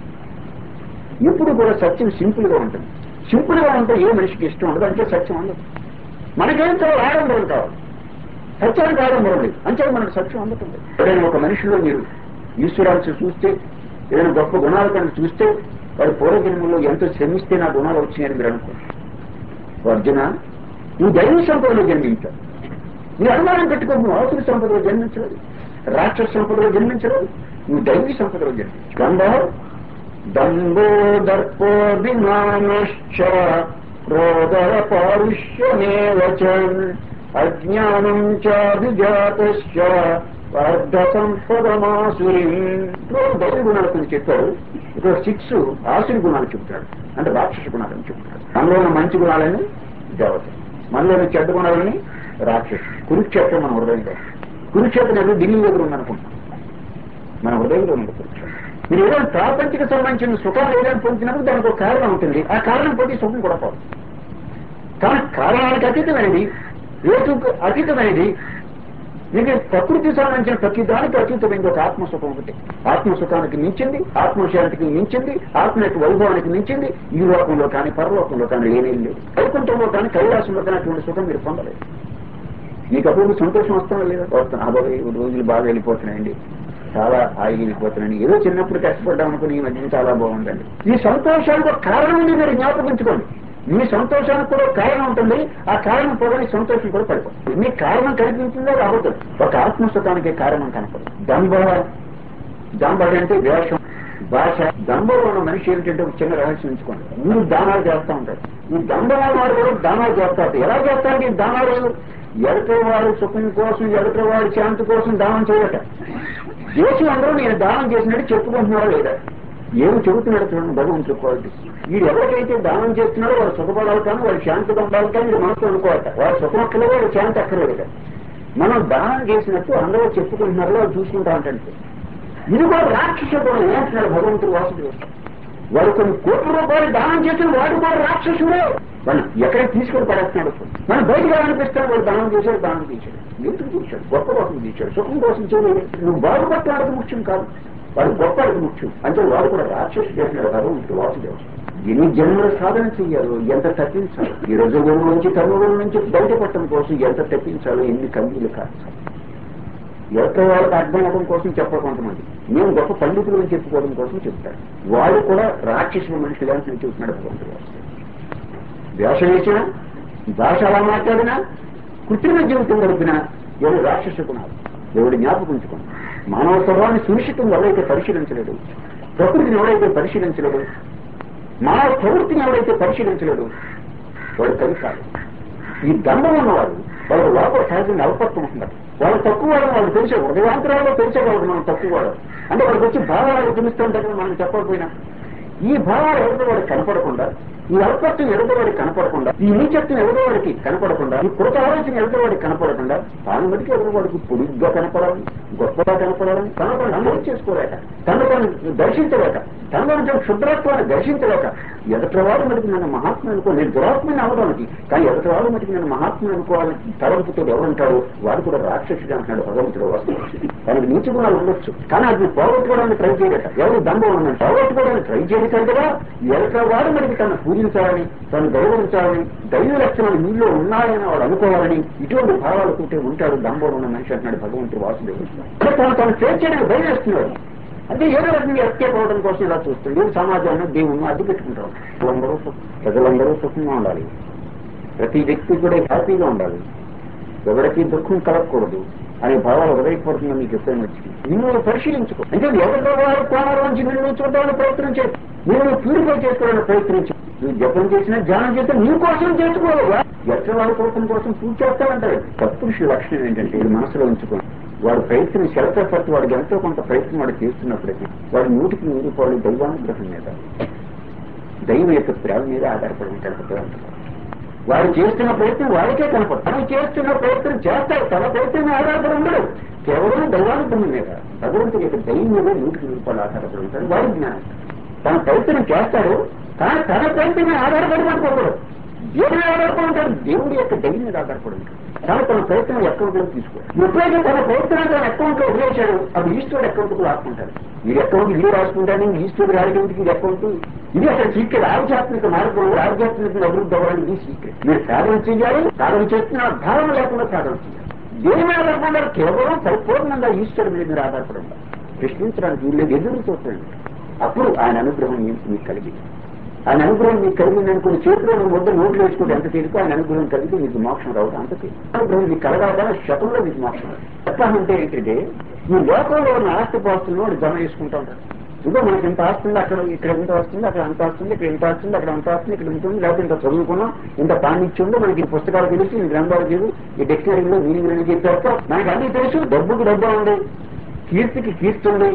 ఎప్పుడు కూడా సత్యం సింపుల్ గా ఉంటుంది సింపుల్ గా ఉంటే ఏ మనిషికి ఇష్టం ఉండదు అంటే సత్యం ఉండదు మనకేం కావాలి ఆడంబరం కావాలి సత్యానికి ఆడంబరం లేదు అంటే మనకు సత్యం అందుతుంది ఎవరైనా ఒక మనిషిలో మీరు ఈశ్వరాంశ చూస్తే ఏదైనా గొప్ప గుణాలు కనుక చూస్తే వాడి పూర్వజన్మలో ఎంతో శ్రమిస్తే నా గుణాలు వచ్చినాయని మీరు అనుకోండి అర్జున నువ్వు దైవ సంపదలో జన్మించావు నీ అనుమానం పెట్టుకో నువ్వు ఆసురి సంపదలో జన్మించలేదు రాక్షస సంపదలో జన్మించలేదు నువ్వు దైవీ సంపదలో జన్మించు దంభో దర్పోభిమానశ్చ క్రోధర పారుష్యమేవ చ అజ్ఞానం చాభిజాతశ్చ అర్ధ సంపదమాసురి ఇప్పుడు దైవ గుణాల గురించి చెప్పాడు ఇక్కడ సిక్స్ ఆసురి గుణాలు చెబుతాడు అంటే రాక్షస గుణాలని చెబుతాడు మనలో ఉన్న మంచి గుణాలని దేవత మనలో ఉన్న చెడ్డ గుణాలని రాక్షసు కురుక్షేత్రం మన హృదయం కాదు కురుక్షేత్రం ఏదో ఢిల్లీ దగ్గర ఉందనుకుంటాం మన హృదయంలో ఉంది కురుక్షేత్రం మీరు ఏదైనా ప్రాపంచిక సంబంధించిన సుఖాలు ఏదైనా పొందినప్పుడు దానికి ఒక కారణం ఉంటుంది ఆ కారణం పోటీ సుఖం కూడా పోదు కానీ కారణానికి అతీతమైనది రేటుకు అతీతమైనది మీకు ప్రకృతి సంబంధించిన ప్రతి దానికి అతీతమైంది ఒక ఆత్మసుఖం ఒకటి ఆత్మసుఖానికి మించింది ఆత్మశాంతికి మించింది ఆత్మ యొక్క వైభవానికి మించింది ఈ లోకంలో కానీ పరలోకంలో కానీ లేనే లేదు వైకుంఠంలో కానీ కైలాసంలో కానీ అటువంటి సుఖం మీరు పొందలేదు మీకు అప్పుడు సంతోషం వస్తున్నా లేదా వస్తున్నా అబ్బాయి రోజులు బాగా వెళ్ళిపోతున్నాయండి చాలా హాయిగా వెళ్ళిపోతున్నాయండి ఏదో చిన్నప్పుడు కష్టపడ్డాం అనుకుని ఈ మధ్య చాలా బాగుందండి ఈ సంతోషానికి ఒక కారణం ఉంది మీరు జ్ఞాపకించుకోండి మీ సంతోషానికి కూడా ఒక కారణం ఉంటుంది ఆ కారణం పోగానే సంతోషం కూడా పడిపోతుంది మీ కారణం కనిపించిందో రావద్దు ఒక ఆత్మసుఖానికి కారణం కనపడదు దంభ దంభ అంటే వేషం భాష దంభలో ఉన్న మనిషి ఏమిటంటే ఒక చిన్న రహస్యం ఉంచుకోండి మీరు దానాలు చేస్తూ ఉంటారు ఈ దంభలో వాడు కూడా దానాలు చేస్తారు ఎలా చేస్తారు ఈ దానాలు ఎడతవాడి సుఖం కోసం ఎడతవాడి శాంతి కోసం దానం చేయట దేశం అందరూ నేను దానం చేసినట్టు చెప్పుకుంటున్నారా లేదా ఏమి చెబుతున్నాడు చూడండి భగవంతుడు క్వాలిటీ వీడు ఎవరికైతే దానం చేస్తున్నాడో వాడు సుఖపడాలి కానీ వాడు శాంతిగా ఉండాలి కానీ వీడు మనసు అనుకోవట వాడు సుఖం అక్కర్లేదు వాడు శాంతి అక్కర్లేదు కదా మనం దానం చేసినట్టు అందరూ చెప్పుకుంటున్నారో వాళ్ళు చూసుకుంటా అంటే ఇది కూడా రాక్షస గుణం ఏమంటున్నాడు భగవంతుడు వాసుదేవుడు వాడు కొన్ని కోట్ల రూపాయలు దానం చేసిన వాడు కూడా రాక్షసుడే మనం ఎక్కడ తీసుకొని పడేస్తున్నాడు మనం బయటగా అనిపిస్తాడు వాడు దానం చేశాడు దానం చేశాడు ఎందుకు చేశాడు గొప్ప కోసం చేశాడు సుఖం కోసం చేయలేదు నువ్వు బాగుపడటానికి ముఖ్యం కాదు వాడు గొప్పడికి ముఖ్యం అంటే వాడు కూడా రాక్షసు చేసినాడు భగవంతుడు వాసుదేవుడు ఎన్ని జన్మల సాధన చెయ్యాలో ఎంత తప్పించాలో ఈ రోజుల నుంచి తరువుల నుంచి బయటపడటం కోసం ఎంత తప్పించాలో ఎన్ని కన్నీళ్ళు కాల్చాలి ఎవరి వాళ్ళకి అర్థం అవడం కోసం చెప్పరు కొంతమంది మేము గొప్ప పండితులు అని చెప్పుకోవడం కోసం చెప్తారు వాళ్ళు కూడా రాక్షసుల మనుషులుగా అని చెబుతున్నాడు భగవంతుడు వేషం వేసినా భాష అలా మాట్లాడినా కృత్రిమ జీవితం గడిపినా ఎవరు రాక్షసు గుణాలు ఎవడు జ్ఞాపకం ఉంచుకోండి మానవ స్వభావాన్ని సునిశ్చితం ఎవరైతే పరిశీలించలేడు ప్రకృతిని ఎవరైతే పరిశీలించలేడు మానవ ప్రవృత్తిని ఎవరైతే పరిశీలించలేడు వాడు కవి కాదు ఈ దండం ఉన్నవాడు వాళ్ళ లోపల సహజంగా అల్పత్వం ఉంటున్నారు వాళ్ళు తక్కువ వాడు వాళ్ళు తెలిసే హృదయాంతరాల్లో తెలిసేవాడు మనం తక్కువ వాడు అంటే వాళ్ళకి వచ్చి భావాలు తెలుస్తుంటే మనం చెప్పకపోయినా ఈ భావాలు ఎదుటివాడికి కనపడకుండా ఈ అల్పత్వం ఎదుటివాడికి కనపడకుండా ఈ నీచత్వం ఎదుటివాడికి కనపడకుండా ఈ కృత ఆలోచన ఎదుటివాడికి కనపడకుండా తాను మటుకు ఎదుటివాడికి పొడిగ్గా కనపడాలి గొప్పగా కనపడాలని తన తను అనుభవం చేసుకోలేక తను తను దర్శించలేక తనలో నుంచి క్షుద్రత్వాన్ని దర్శించలేక ఎదుటివాడు మటుకు నన్ను మహాత్మ అనుకో నేను దురాత్మని అవడానికి కానీ ఎదుటివాడు మటుకు నేను మహాత్మ అనుకోవాలని తలంపుతో ఎవరుంటాడు వాడు కూడా రాక్షసుడు అంటున్నాడు భగవంతుడు వస్తుంది తనకు నీచ గుణాలు ఉండొచ్చు కానీ అది పోగొట్టుకోవడానికి ట్రై చేయలేట ఎవరు దండం ఉన్నాడు పోగొట్టుకోవడానికి ట్రై చేయలేదు కదా ఎదుటివాడు మటుకు తను పూజించాలని తను గౌరవించాలని దైవ లక్షణాలు మీలో ఉన్నాయని వాడు అనుకోవాలని ఇటువంటి భావాలతోటే ఉంటాడు దంబం ఉన్న మనిషి అంటున్నాడు భగవంతుడు వాసుదేవుడు అంటే తను తను ఫేస్ చేయడానికి భయవేస్తున్నాడు అంటే ఏదో రకంగా ఎస్కేప్ అవడం కోసం ఇలా చూస్తుంది ఇది సమాజాన్ని దేవుణ్ణి అడ్డు పెట్టుకుంటాం ప్రజలందరూ సు- ప్రజలందరూ సుఖంగా ఉండాలి ప్రతి వ్యక్తి కూడా హ్యాపీగా ఉండాలి ఎవరికి దుఃఖం కలగకూడదు అనే భావాలు హృదయపూర్వకంగా మీకు ఎప్పుడైనా వచ్చింది నిన్ను పరిశీలించుకో అంటే ఎవరితో వారు కోణాల నుంచి నిన్ను చూడడానికి ప్రయత్నం చేసి నేను ప్యూరిఫై చేసుకోవడానికి ప్రయత్నించు నువ్వు జపం చేసినా ధ్యానం చేసినా నీ కోసం చేసుకోవాలి ఎట్ల వాడి కోసం కోసం పూజ చేస్తానంటారు సత్పురుషుల లక్షణం ఏంటంటే ఇది మనసులో ఉంచుకోండి వాడు ప్రయత్నం సెల్ఫ్ ఎఫర్ట్ వాడికి ఎంతో కొంత ప్రయత్నం వాడు చేస్తున్నప్పటికీ వాడి నూటికి నూరు పాలు దైవానుగ్రహం మీద దైవం యొక్క ప్రేమ మీద ఆధారపడి ఉంటాడు భగవంతుడు వాడు చేస్తున్న ప్రయత్నం వాడికే కనపడు తను చేస్తున్న ప్రయత్నం చేస్తాడు తన ప్రయత్నం మీద ఆధారపడి ఉండడు కేవలం దైవానుగ్రహం మీద భగవంతుడి యొక్క దైవం మీద నూటికి నూరు పాలు ఆధారపడి ఉంటాడు వాడి జ్ఞానం తన ప్రయత్నం చేస్తాడు కానీ తన ప్రయత్నం మీద ఆధారపడి పడిపోకూడదు దేవుడి మీద ఆధారపడి ఉంటాడు దేవుడి యొక్క దైవం మీద ఆధారపడి ఉంటాడు తను తన ప్రయత్నం అకౌంట్ లో తీసుకో ఎప్పుడైతే తన ప్రయత్నం తన అకౌంట్ లో వదిలేశాడు అప్పుడు ఈశ్వరుడు అకౌంట్ లో రాసుకుంటాడు వీడి అకౌంట్ వీడు రాసుకుంటాడు ఈశ్వరుడు రాయడానికి వీడి అకౌంట్ ఇది అసలు సీక్రెట్ ఆధ్యాత్మిక మార్గం ఆధ్యాత్మిక అభివృద్ధి అవ్వడానికి ఇది సీక్రెట్ మీరు సాధన చేయాలి సాధన చేస్తున్న భావన లేకుండా సాధన చేయాలి దేని మీద ఆధారపడారు కేవలం పరిపూర్ణంగా ఈశ్వరుడు మీద మీరు ఆధారపడి ఉండాలి ప్రశ్నించడానికి వీళ్ళు ఎదురు చూడండి అప్పుడు ఆయన అనుగ్రహం మీకు మీకు కలిగింది ఆయన అనుగ్రహం మీకు కలిగింది అనుకుని చేతిలో నువ్వు వద్ద నోట్లు వేసుకుంటే ఎంత తేలిక ఆయన అనుగ్రహం కలిగి మీకు మోక్షం రావడం అంత తేలిక అనుగ్రహం మీకు కలగాల శతంలో మీకు మోక్షం రాదు ఎట్లా అంటే ఏంటంటే ఈ లోకంలో ఉన్న ఆస్తి పాస్తులను వాడు జమ చేసుకుంటా ఉంటాడు ఇదో మనకి ఇంత ఆస్తుంది అక్కడ ఇక్కడ ఇంత వస్తుంది అక్కడ అంత వస్తుంది ఇక్కడ ఇంత వస్తుంది అక్కడ అంత వస్తుంది ఇక్కడ ఇంత ఉంది లేకపోతే ఇంత చదువుకున్నాం ఇంత పాండిత్యం ఉంది మనకి ఈ పుస్తకాలు తెలుసు ఈ గ్రంథాలు తెలుసు ఈ డిక్షనరీలో మీనింగ్ అని చెప్పేస్తాం మనకి అన్ని తెలుసు డబ్బుకి డబ్బు ఉంది కీర్తికి కీర్తి ఉంది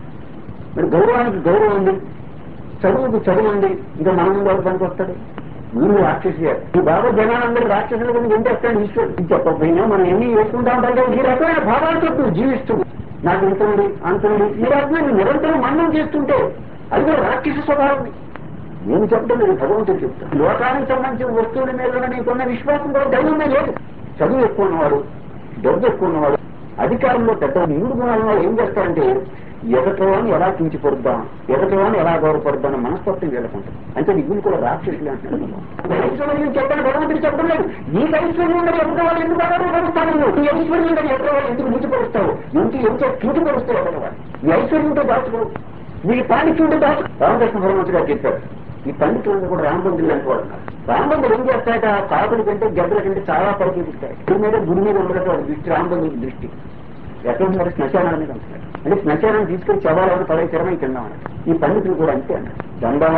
మరి గౌరవానికి గౌరవం ఉంది చదువుకు చదువు ఉంది ఇంకా మన ముందు ఎవరు పనికి వస్తాడు వీళ్ళు రాక్షసి ఈ బాబా జనాలందరూ రాక్షసుల గురించి ఏం చేస్తాడు ఈశ్వరుడు ఇది చెప్పకపోయినా మనం ఎన్ని వేసుకుంటా ఉంటాం కదా ఈ రకమైన భావాలతో నువ్వు జీవిస్తూ నాకు ఇంత ఉంది అంత ఉంది ఈ రకమైన నిరంతరం మన్నం చేస్తుంటే అది కూడా రాక్షస స్వభావం నేను చెప్పడం లేదు భగవంతుడు చెప్తాను లోకానికి సంబంధించిన వస్తువుల మీద నీకున్న విశ్వాసం కూడా దైవం మీద లేదు చదువు ఎక్కువ ఉన్నవాడు డబ్బు ఎక్కువ ఉన్నవాడు అధికారంలో పెద్ద మూడు గుణాల వాళ్ళు ఏం చేస్తారంటే ఎగటవాన్ని ఎలా కించిపడుద్దాం ఎగటవాన్ని ఎలా గౌరవపడుద్దాం అన్న మనస్తత్వం వీళ్ళకుంటుంది అంటే వీళ్ళు కూడా రాక్షసులు అంటున్నారు ఐశ్వర్యం చెప్పని భగవంతుడు చెప్పడం లేదు నీకు ఐశ్వర్యం ఉండదు ఎక్కడ వాళ్ళు ఎందుకు గౌరవపరుస్తావు నువ్వు నీ ఐశ్వర్యం ఉండదు ఎక్కడ వాళ్ళు ఎందుకు ముచ్చిపరుస్తావు ఇంటి ఎంత కించిపరుస్తావు ఎక్కడ వాళ్ళు నీ ఐశ్వర్యంతో దాచుకో నీ పాండిత్యంతో దాచు రామకృష్ణ భగవంతుడు గారు చెప్పారు ఈ పండితులను కూడా రామబంధులు అనుకోవాలన్నారు రామబంధులు ఏం చేస్తాయట కాకుల కంటే గద్దల కంటే చాలా పరిశీలిస్తాయి గుడి మీద గుడి మీద ఉండదు వాడి దృష్టి రామబంధువుల దృష్టి ఎక్కడ ఉన్నారు శ్మశానాల మీద ఉంటున్నారు అంటే శ్మశానాన్ని తీసుకొని చవాలని పడేసరమని తిన్నాం ఈ పండితులు కూడా అంతే అన్నారు దండవ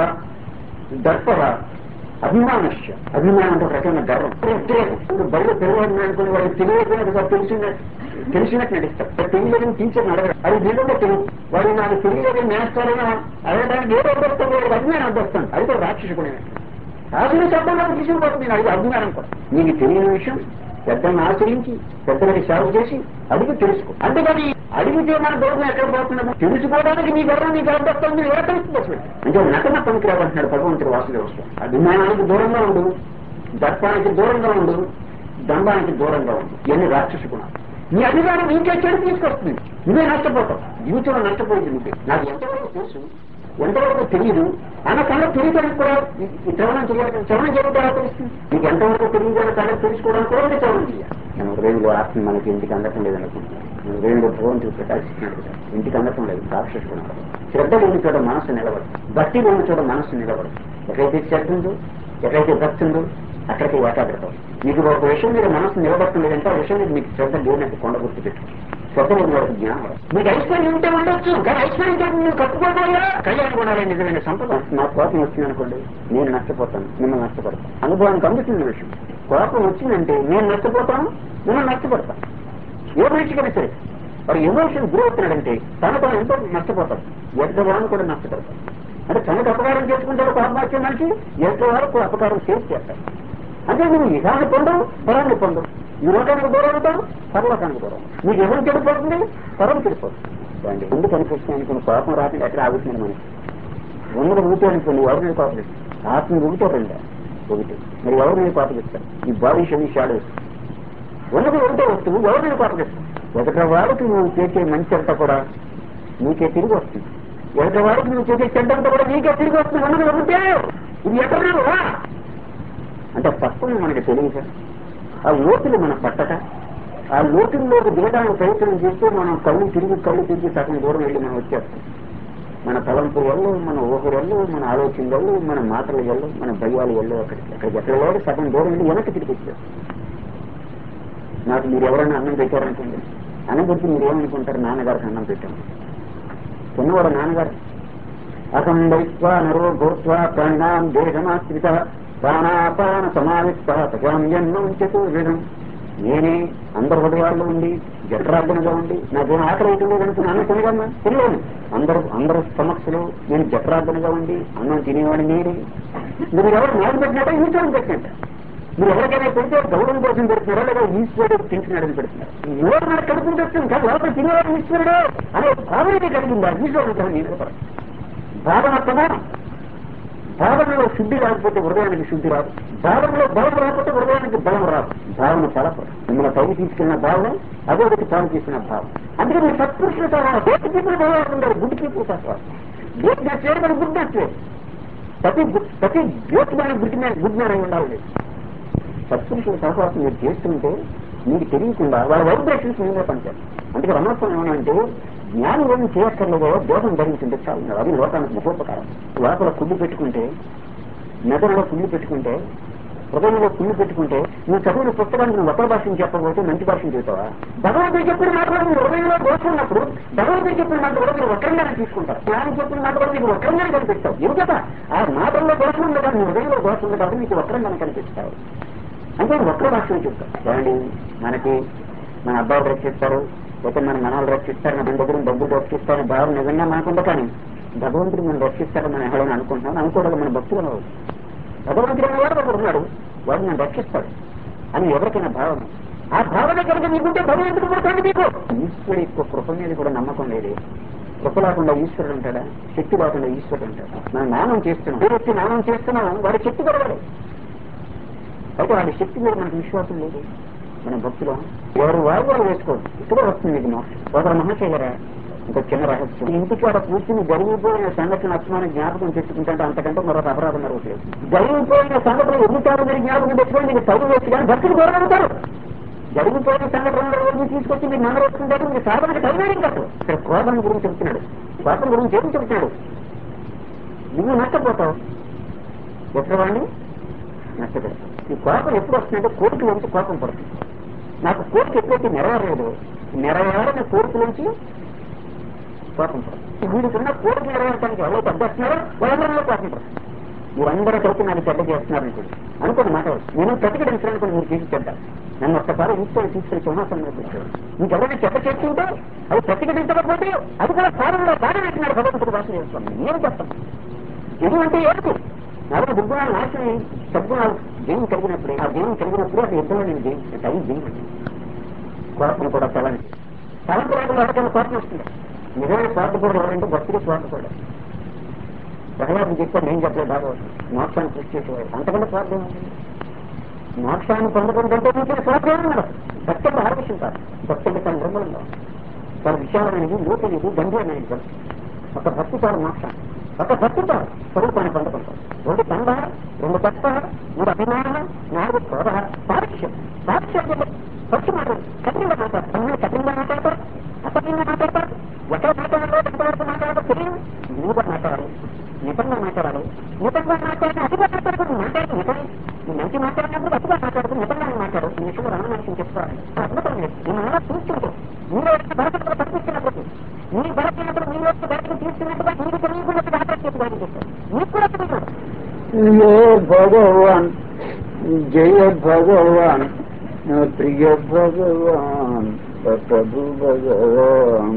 దర్పవ అభిమానశ్య అభిమానం అంటే ఒక రకమైన గర్వం బయట పిల్లవాడిని అనుకుని వాడికి తెలియకపోయినా తెలిసినట్టు తెలిసినట్టు నడుస్తారు తెలియలేదని టీచర్ అడగరు అది నిజంగా తెలుసు వాడు నాకు తెలియలేదని నేస్తారని అడగడానికి ఏదో అడ్డొస్తాను వాడికి అభిమానం అడ్డొస్తాను అది కూడా రాక్షసుకునే రాజుని శబ్దంలో తీసుకుపోతుంది అది అభిమానం కూడా నీకు తెలియని విషయం పెద్దలను ఆచరించి పెద్దలకి సేవ చేసి అడిగి తెలుసుకో అంతేకాని అడిగితే మన గౌరవం ఎక్కడ పోతున్నాము తెలుసుకోవడానికి నీ గౌరవం నీకు అడ్డొస్తుంది ఏ తెలుస్తుంది అసలు అంటే నటన పనికిరావంటున్నాడు భగవంతుడు వాసుదేవ స్వామి అభిమానానికి దూరంగా ఉండు దర్పానికి దూరంగా ఉండు దండానికి దూరంగా ఉండు ఇవన్నీ రాక్షస గుణాలు నీ అధికారం నీకే చెడు తీసుకొస్తుంది నువ్వే నష్టపోతావు జీవితంలో నష్టపోయింది నువ్వే నాకు ఎంతవరకు తెలుసు ఎంతవరకు తెలియదు అన్న సంగతి తెలియడానికి కూడా ఈ- ఈ శ్రవణం చేయాలి శ్రవణం చేయడం ఎలా తెలుస్తుంది మీకు ఎంతవరకు తెలియదు అన్న సంగతి తెలుసుకోవడానికి కూడా ఇంకా శ్రవణం చేయాలి మన హృదయంలో ఆత్మ మనకి ఇంటికి అందటం లేదు అనుకుంటున్నాను మన హృదయంలో భగవంతుడు ప్రకాశిస్తున్నాడు కదా ఇంటికి అందటం లేదు రాక్షసుడు శ్రద్ధ లేని చోట మనస్సు నిలబడు భక్తి లేని చోట మనస్సు నిలబడు ఎక్కడైతే శ్రద్ధ ఉందో ఎక్కడైతే భక్తి ఉందో అక్కడికి ఏకాగ్రత మీకు ఒక విషయం మీద మనసు నిలబడటం లేదంటే ఆ విషయం మీద మీకు శ్రద్ధ లేనట్టు కొండ గుర్తు పెట్టు శ్రద్ధ లేని వాడికి జ్ఞానం రాదు. మీకు ఐశ్వర్యం ఉంటే ఉండొచ్చు కానీ ఐశ్వర్యం చేత నువ్వు కట్టుకోవాలా కళ్యాణ గుణాలే నిజమైన సంపద నా కోపం వచ్చింది అనుకోండి నేను నష్టపోతాను మిమ్మల్ని నష్టపడతాను అనుభవానికి అందుతుంది విషయం కోపం వచ్చిందంటే నేను నష్టపోతాను మిమ్మల్ని నష్టపడతాను ఏ మనిషికైనా సరే వాడు ఎమోషన్ గురి అవుతున్నాడంటే తన తాను ఎంతో నష్టపోతాడు ఎద్దవాడిని కూడా నష్టపడతాడు అంటే తనకు అపకారం చేసుకుంటాడు కోపం వచ్చే మనిషి ఎదుటి వారికి అపకారం చేసి చేస్తాడు అంటే నువ్వు ఇహాన్ని పొందవు పరాన్ని పొందవు ఈ లోకానికి దూరం అవుతావు పరలోకానికి దూరం నీకు ఎవరు చెడిపోతుంది పరం చెడిపోతుంది దాన్ని ఎందుకు అనిపిస్తుంది అనుకున్న కోపం రాకుండా ఎక్కడ ఆగుతుంది మనకి ఉన్నది ఊటే అనుకోండి ఎవరి మీద కోపగిస్తారు ఆత్మ ఊటే రెండా ఒకటి మరి ఎవరి మీద కోపగిస్తారు ఈ బాడీ షవి షాడోస్ ఉన్నది ఉంటే వస్తువు ఎవరి మీద కోపగిస్తారు ఎదుట వాడికి నువ్వు చేసే మంచి అంతా కూడా నీకే తిరిగి వస్తుంది ఎదుట వాడికి నువ్వు చేసే చెడ్డ అంతా కూడా నీకే తిరిగి వస్తుంది ఉన్నది ఉంటే ఇది ఎక్కడ రా అంటే తప్పని మనకి తెలియదు ఆ లోతులు మన పట్టక ఆ లోతుల్లోకి దిగడానికి ప్రయత్నం చేస్తూ మనం కళ్ళు తిరిగి కళ్ళు తిరిగి సగం దూరం వెళ్ళి మనం వచ్చేస్తాం మన తలంపు ఎల్లు మన ఊహరు ఎల్లు మన ఆలోచన ఎల్లు మన మాటలు ఎల్లు మన భయాలు ఎల్లు అక్కడికి అక్కడికి ఎక్కడ లేదు సగం దూరం వెళ్ళి వెనక్కి తిరిగి వచ్చేస్తాం నాకు మీరు ఎవరైనా అన్నం పెట్టారనుకోండి అన్నం పెట్టి మీరు ఏమనుకుంటారు నాన్నగారికి అన్నం పెట్టాము చిన్నవాడు నాన్నగారు అహం వైత్వా నరో భూత్వా ప్రాణాం దేహమాశ్రిత ప్రాణాపాన సమావిష్ట ప్రజామ్యన్నం చతుర్విధం నేనే అందరు హృదయాల్లో ఉండి జఠరాగ్నిగా ఉండి నాకేం ఆకలి అవుతుందో కనుక అన్నం తినగలనా తినలేను అందరూ అందరూ సమక్షలో నేను జఠరాగ్నిగా ఉండి అన్నం తినేవాడిని నేనే మీరు ఎవరు నాకు పెట్టినట్ట ఈశ్వరం పెట్టినట్ట మీరు ఎవరికైనా పెడితే గౌరవం కోసం పెడుతున్నారా లేదా ఈశ్వరుడు తింటున్నాడని పెడుతున్నారు ఎవరు నాకు కడుపుని పెడుతుంది కాదు లోపల తినేవాడు ఈశ్వరుడు అనే భావన కలిగిందా ఈశ్వరుడు కలిగి నేను భావన ప్రధానం భావనలో శుద్ధి రాకపోతే హృదయానికి శుద్ధి రాదు భావనలో బలం రాకపోతే హృదయానికి బలం రాదు భావన తలపడు మిమ్మల్ని పైకి తీసుకున్న భావన అదే ఒకటి తాను తీసుకున్న భావన అందుకే మీరు సత్పురుషుల సహా బేట్ పీపుల్ భగవాన్ ఉండాలి గుడ్ పీపుల్ సహా బేట్ నచ్చే మరి గుడ్ నచ్చే ప్రతి గు- ప్రతి బేట్ man good man good man అయి ఉండాలి సత్పురుషుల సహవాసం మీరు చేస్తుంటే మీకు తెలియకుండా వాళ్ళ వైబ్రేషన్స్ మీదే పనిచేస్తారు అందుకే రమణత్వం ఏమనంటే జ్ఞానం ఏమి చేయక్కర్లేదో దోషం ధరించింది చాలు అది లోకానికి మహోపకారం లోపల కుళ్ళు పెట్టుకుంటే మెదడులో కుళ్ళు పెట్టుకుంటే హృదయంలో కుళ్ళు పెట్టుకుంటే నువ్వు చదివిన పుస్తకానికి నువ్వు ఒక్క భాషను చెప్పకపోతే మంచి భాషను చెబుతావా భగవంతుడు చెప్పిన మాట కూడా నువ్వు హృదయంలో దోచుకున్నప్పుడు భగవంతుడు చెప్పిన మాట కూడా మీరు ఒక్కరిగానే తీసుకుంటారు జ్ఞానం చెప్పిన మాట కూడా నీకు ఒక్కరిగానే కనిపిస్తావు ఎందుకట ఆ మాటల్లో దోషం ఉండగా నీ హృదయంలో దోషం ఉండగా నీకు ఒక్కరిగానే కనిపిస్తావు అంటే ఒక్క భాషను చెప్తారు ఏమండి మనకి మన అబ్బాయిలు రక్షిస్తారు లేకపోతే మన మనవాళ్ళు రక్షిస్తారు మన దగ్గర డబ్బులు రక్షిస్తారని భావం నిజంగా మనకుంది కానీ భగవంతుడు మనం రక్షిస్తారని మనం ఎవరైనా అనుకుంటున్నాం అనుకోవడం మన భక్తులు అనవచ్చు భగవంతుడు అనేవాడు ఒకడు ఉన్నాడు వాడు నన్ను రక్షిస్తాడు అని ఎవరికైనా భావన ఆ భావన కనుక మీకుంటే భగవంతుడు పుడతాడు మీకు ఈశ్వరుడు ఎక్కువ కృప మీద కూడా నమ్మకం లేదు కృప లేకుండా ఈశ్వరుడు ఉంటాడా శక్తి లేకుండా ఈశ్వరుడు ఉంటాడా మనం నామం చేస్తున్నాం ఏ వ్యక్తి నామం చేస్తున్నాం వాడి శక్తి కొడవాలి అయితే వాడి శక్తి మీద మనకు విశ్వాసం లేదు మన భక్తులు ఎవరు వారు వారు వేసుకోరు ఇక్కడ వస్తుంది మీకు మోక్షం ఒకరు మహాశైలరా ఇంకో చిన్న రహస్యం ఇంటికి వాడు కూర్చుని జరిగిపోయిన సంఘటన అస్మానం జ్ఞాపకం తెచ్చుకుంటే అంతకంటే మరొక అపరాధం మరొకలేదు జరిగిపోయిన సంఘటన ఎన్నిసార్లు మీరు జ్ఞాపకం తెచ్చుకొని మీకు చదువు వేసి కానీ భక్తులు గౌరవవుతారు జరిగిపోయిన సంఘటనల రోజు తీసుకొచ్చి మీరు నమ్మరేసుకుంటారు మీరు సాధనకి చదివేయడం కాదు ఇక్కడ కోపం గురించి చెప్తున్నాడు కోపం గురించి ఏం చెప్తున్నాడు నువ్వు నష్టపోతావు ఎప్పుడవాడిని నష్టపెడతావు ఈ కోపం ఎప్పుడు వస్తుందంటే కోరిక నుంచి కోపం పడుతుంది నాకు కోరిక ఎప్పుడైతే నెరవేరలేదు నెరవేరని కోరిక నుంచి కోపం పడుతుంది వీడికున్న కోరిక నెరవేరడానికి ఎవరైతే అడ్డేస్తున్నారో వాళ్ళందరిలో కోపం పడుతుంది మీరందరూ కలిసి నాకు చెడ్డ చేస్తున్నారు అనుకోండి అనుకోండి మాట నేను ప్రతిఘటించడానికి మీరు చేసి చెడ్డారు నన్ను ఒక్కసారి ఇంట్లో తీసుకెళ్లి సింహాసనం కూర్చోడు మీకు ఎవరైనా చెడ్డ చేస్తుంటే అది ప్రతిఘటించకపోతే అది కూడా సారంలో బాగా పెట్టినాడు భగవంతుడు భాష చేస్తాను నేను చెప్తాను జనం అంటే ఏమిటి నాలుగు దుర్గుణాలు నాశనం సద్గుణాలు జయం కలిగినప్పుడే ఆ జయం కలిగినప్పుడు అది యుద్ధంలో నేను జయించిన అది జయం కోపం కూడా తలని తలంపు లేకుండా ఎవరికైనా కోపం వస్తుంది నిజమైన స్వార్థపడు ఎవరంటే భక్తులు స్వార్థపడు ప్రహ్లాదం చెప్పారు నేను చెప్పలేదు బాగా మోక్షాన్ని కృషి చేసేవాడు అంతకంటే స్వార్థం ఉంటుంది మోక్షాన్ని పొందకుంటే మీకు స్వార్థం ఉండదు భక్తి అంటే ఆలోచన కాదు భక్తి అంటే తన బ్రహ్మలో చాలా విశాలమైనది లోతైనది గంభీరమైనది ఒక భక్తి చాలు మోక్షాన్ని ఒక భక్తితో స్వరూపాన్ని పొందుకుంటాం రెండు తండ రెండు కొత్త మూడు అభిమానం నాలుగు క్రోధ సాక్ష్యం సాక్ష్యం అంటే పక్షి మాట కఠినంగా మాట్లాడతారు అన్నీ కఠినంగా మాట్లాడతారు అసభ్యంగా మాట్లాడతారు ఎక్కడ మాట్లాడాలో ఎంతవరకు మాట్లాడాలో తెలియదు నువ్వు కూడా మాట్లాడాలి నిజంగా మాట్లాడాలి నిజంగా మాట్లాడిన అతిగా మాట్లాడకూడదు మాట్లాడి నిజమే నువ్వు మంచి మాట్లాడినప్పుడు అతిగా మాట్లాడదు నిజంగా మాట్లాడు ఈ విషయంలో రమణ మనిషిని చెప్తారు అద్భుతం లేదు నేను అలా చూస్తుంటే మీలో బలపత్రం కనిపిస్తున్నప్పుడు మీ బలమైనప్పుడు మీలో బయటకు తీసుకున్నట్టుగా మీకు తెలియకుండా జాగ్రత్త చేసి బయట చేస్తారు మీకు కూడా తెలియదు हे भगवान जय भगवान प्रिय भगवान प्रभु भगवान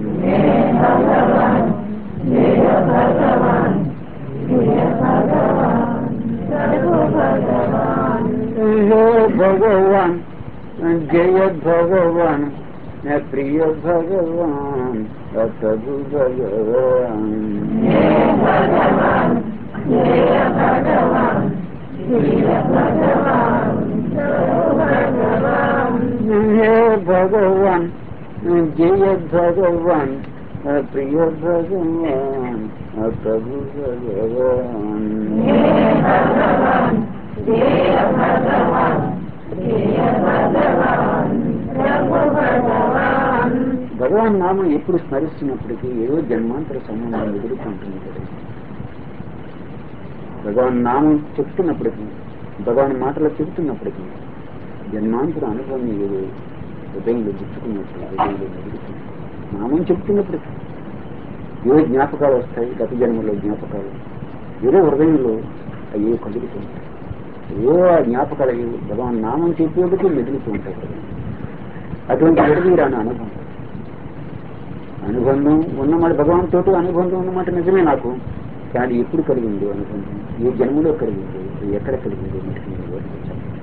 हे भगवान जय भगवान प्रिय भगवान प्रभु भगवान हे भगवान जय भगवान प्रिय भगवान प्रभु भगवान భగవాన్ నామం ఎప్పుడు స్మరిస్తున్నప్పటికీ ఏదో జన్మాంతర సంబంధం ఎదుర్కొంటుంది కదా భగవాన్ నామం చెప్తున్నప్పటికీ భగవాన్ మాటలు చెబుతున్నప్పటికీ జన్మాంతర అనుభవం ఏదో హృదయంలో గుచ్చుకున్నట్టు హృదయంలో ఎదుర్కొంటుంది నామం చెప్తున్నప్పటికీ ఏదో జ్ఞాపకాలు వస్తాయి గత జన్మలో జ్ఞాపకాలు ఏదో హృదయంలో అయ్యో కదులుతుంటాయి ఏదో ఆ జ్ఞాపకాలు అయ్యో భగవాన్ నామం చెప్పేందుకు మెదులుతూ ఉంటాయి కదా అటువంటి విడదీరాని అనుభవం అనుబంధం ఉన్నమాట భగవంతుతో అనుబంధం ఉన్నమాట నిజమే నాకు కానీ ఎప్పుడు కలిగిందో అనుబంధం ఏ జన్మలో కలిగిందో ఎక్కడ కలిగిందో మటుకు నేను వివరించాను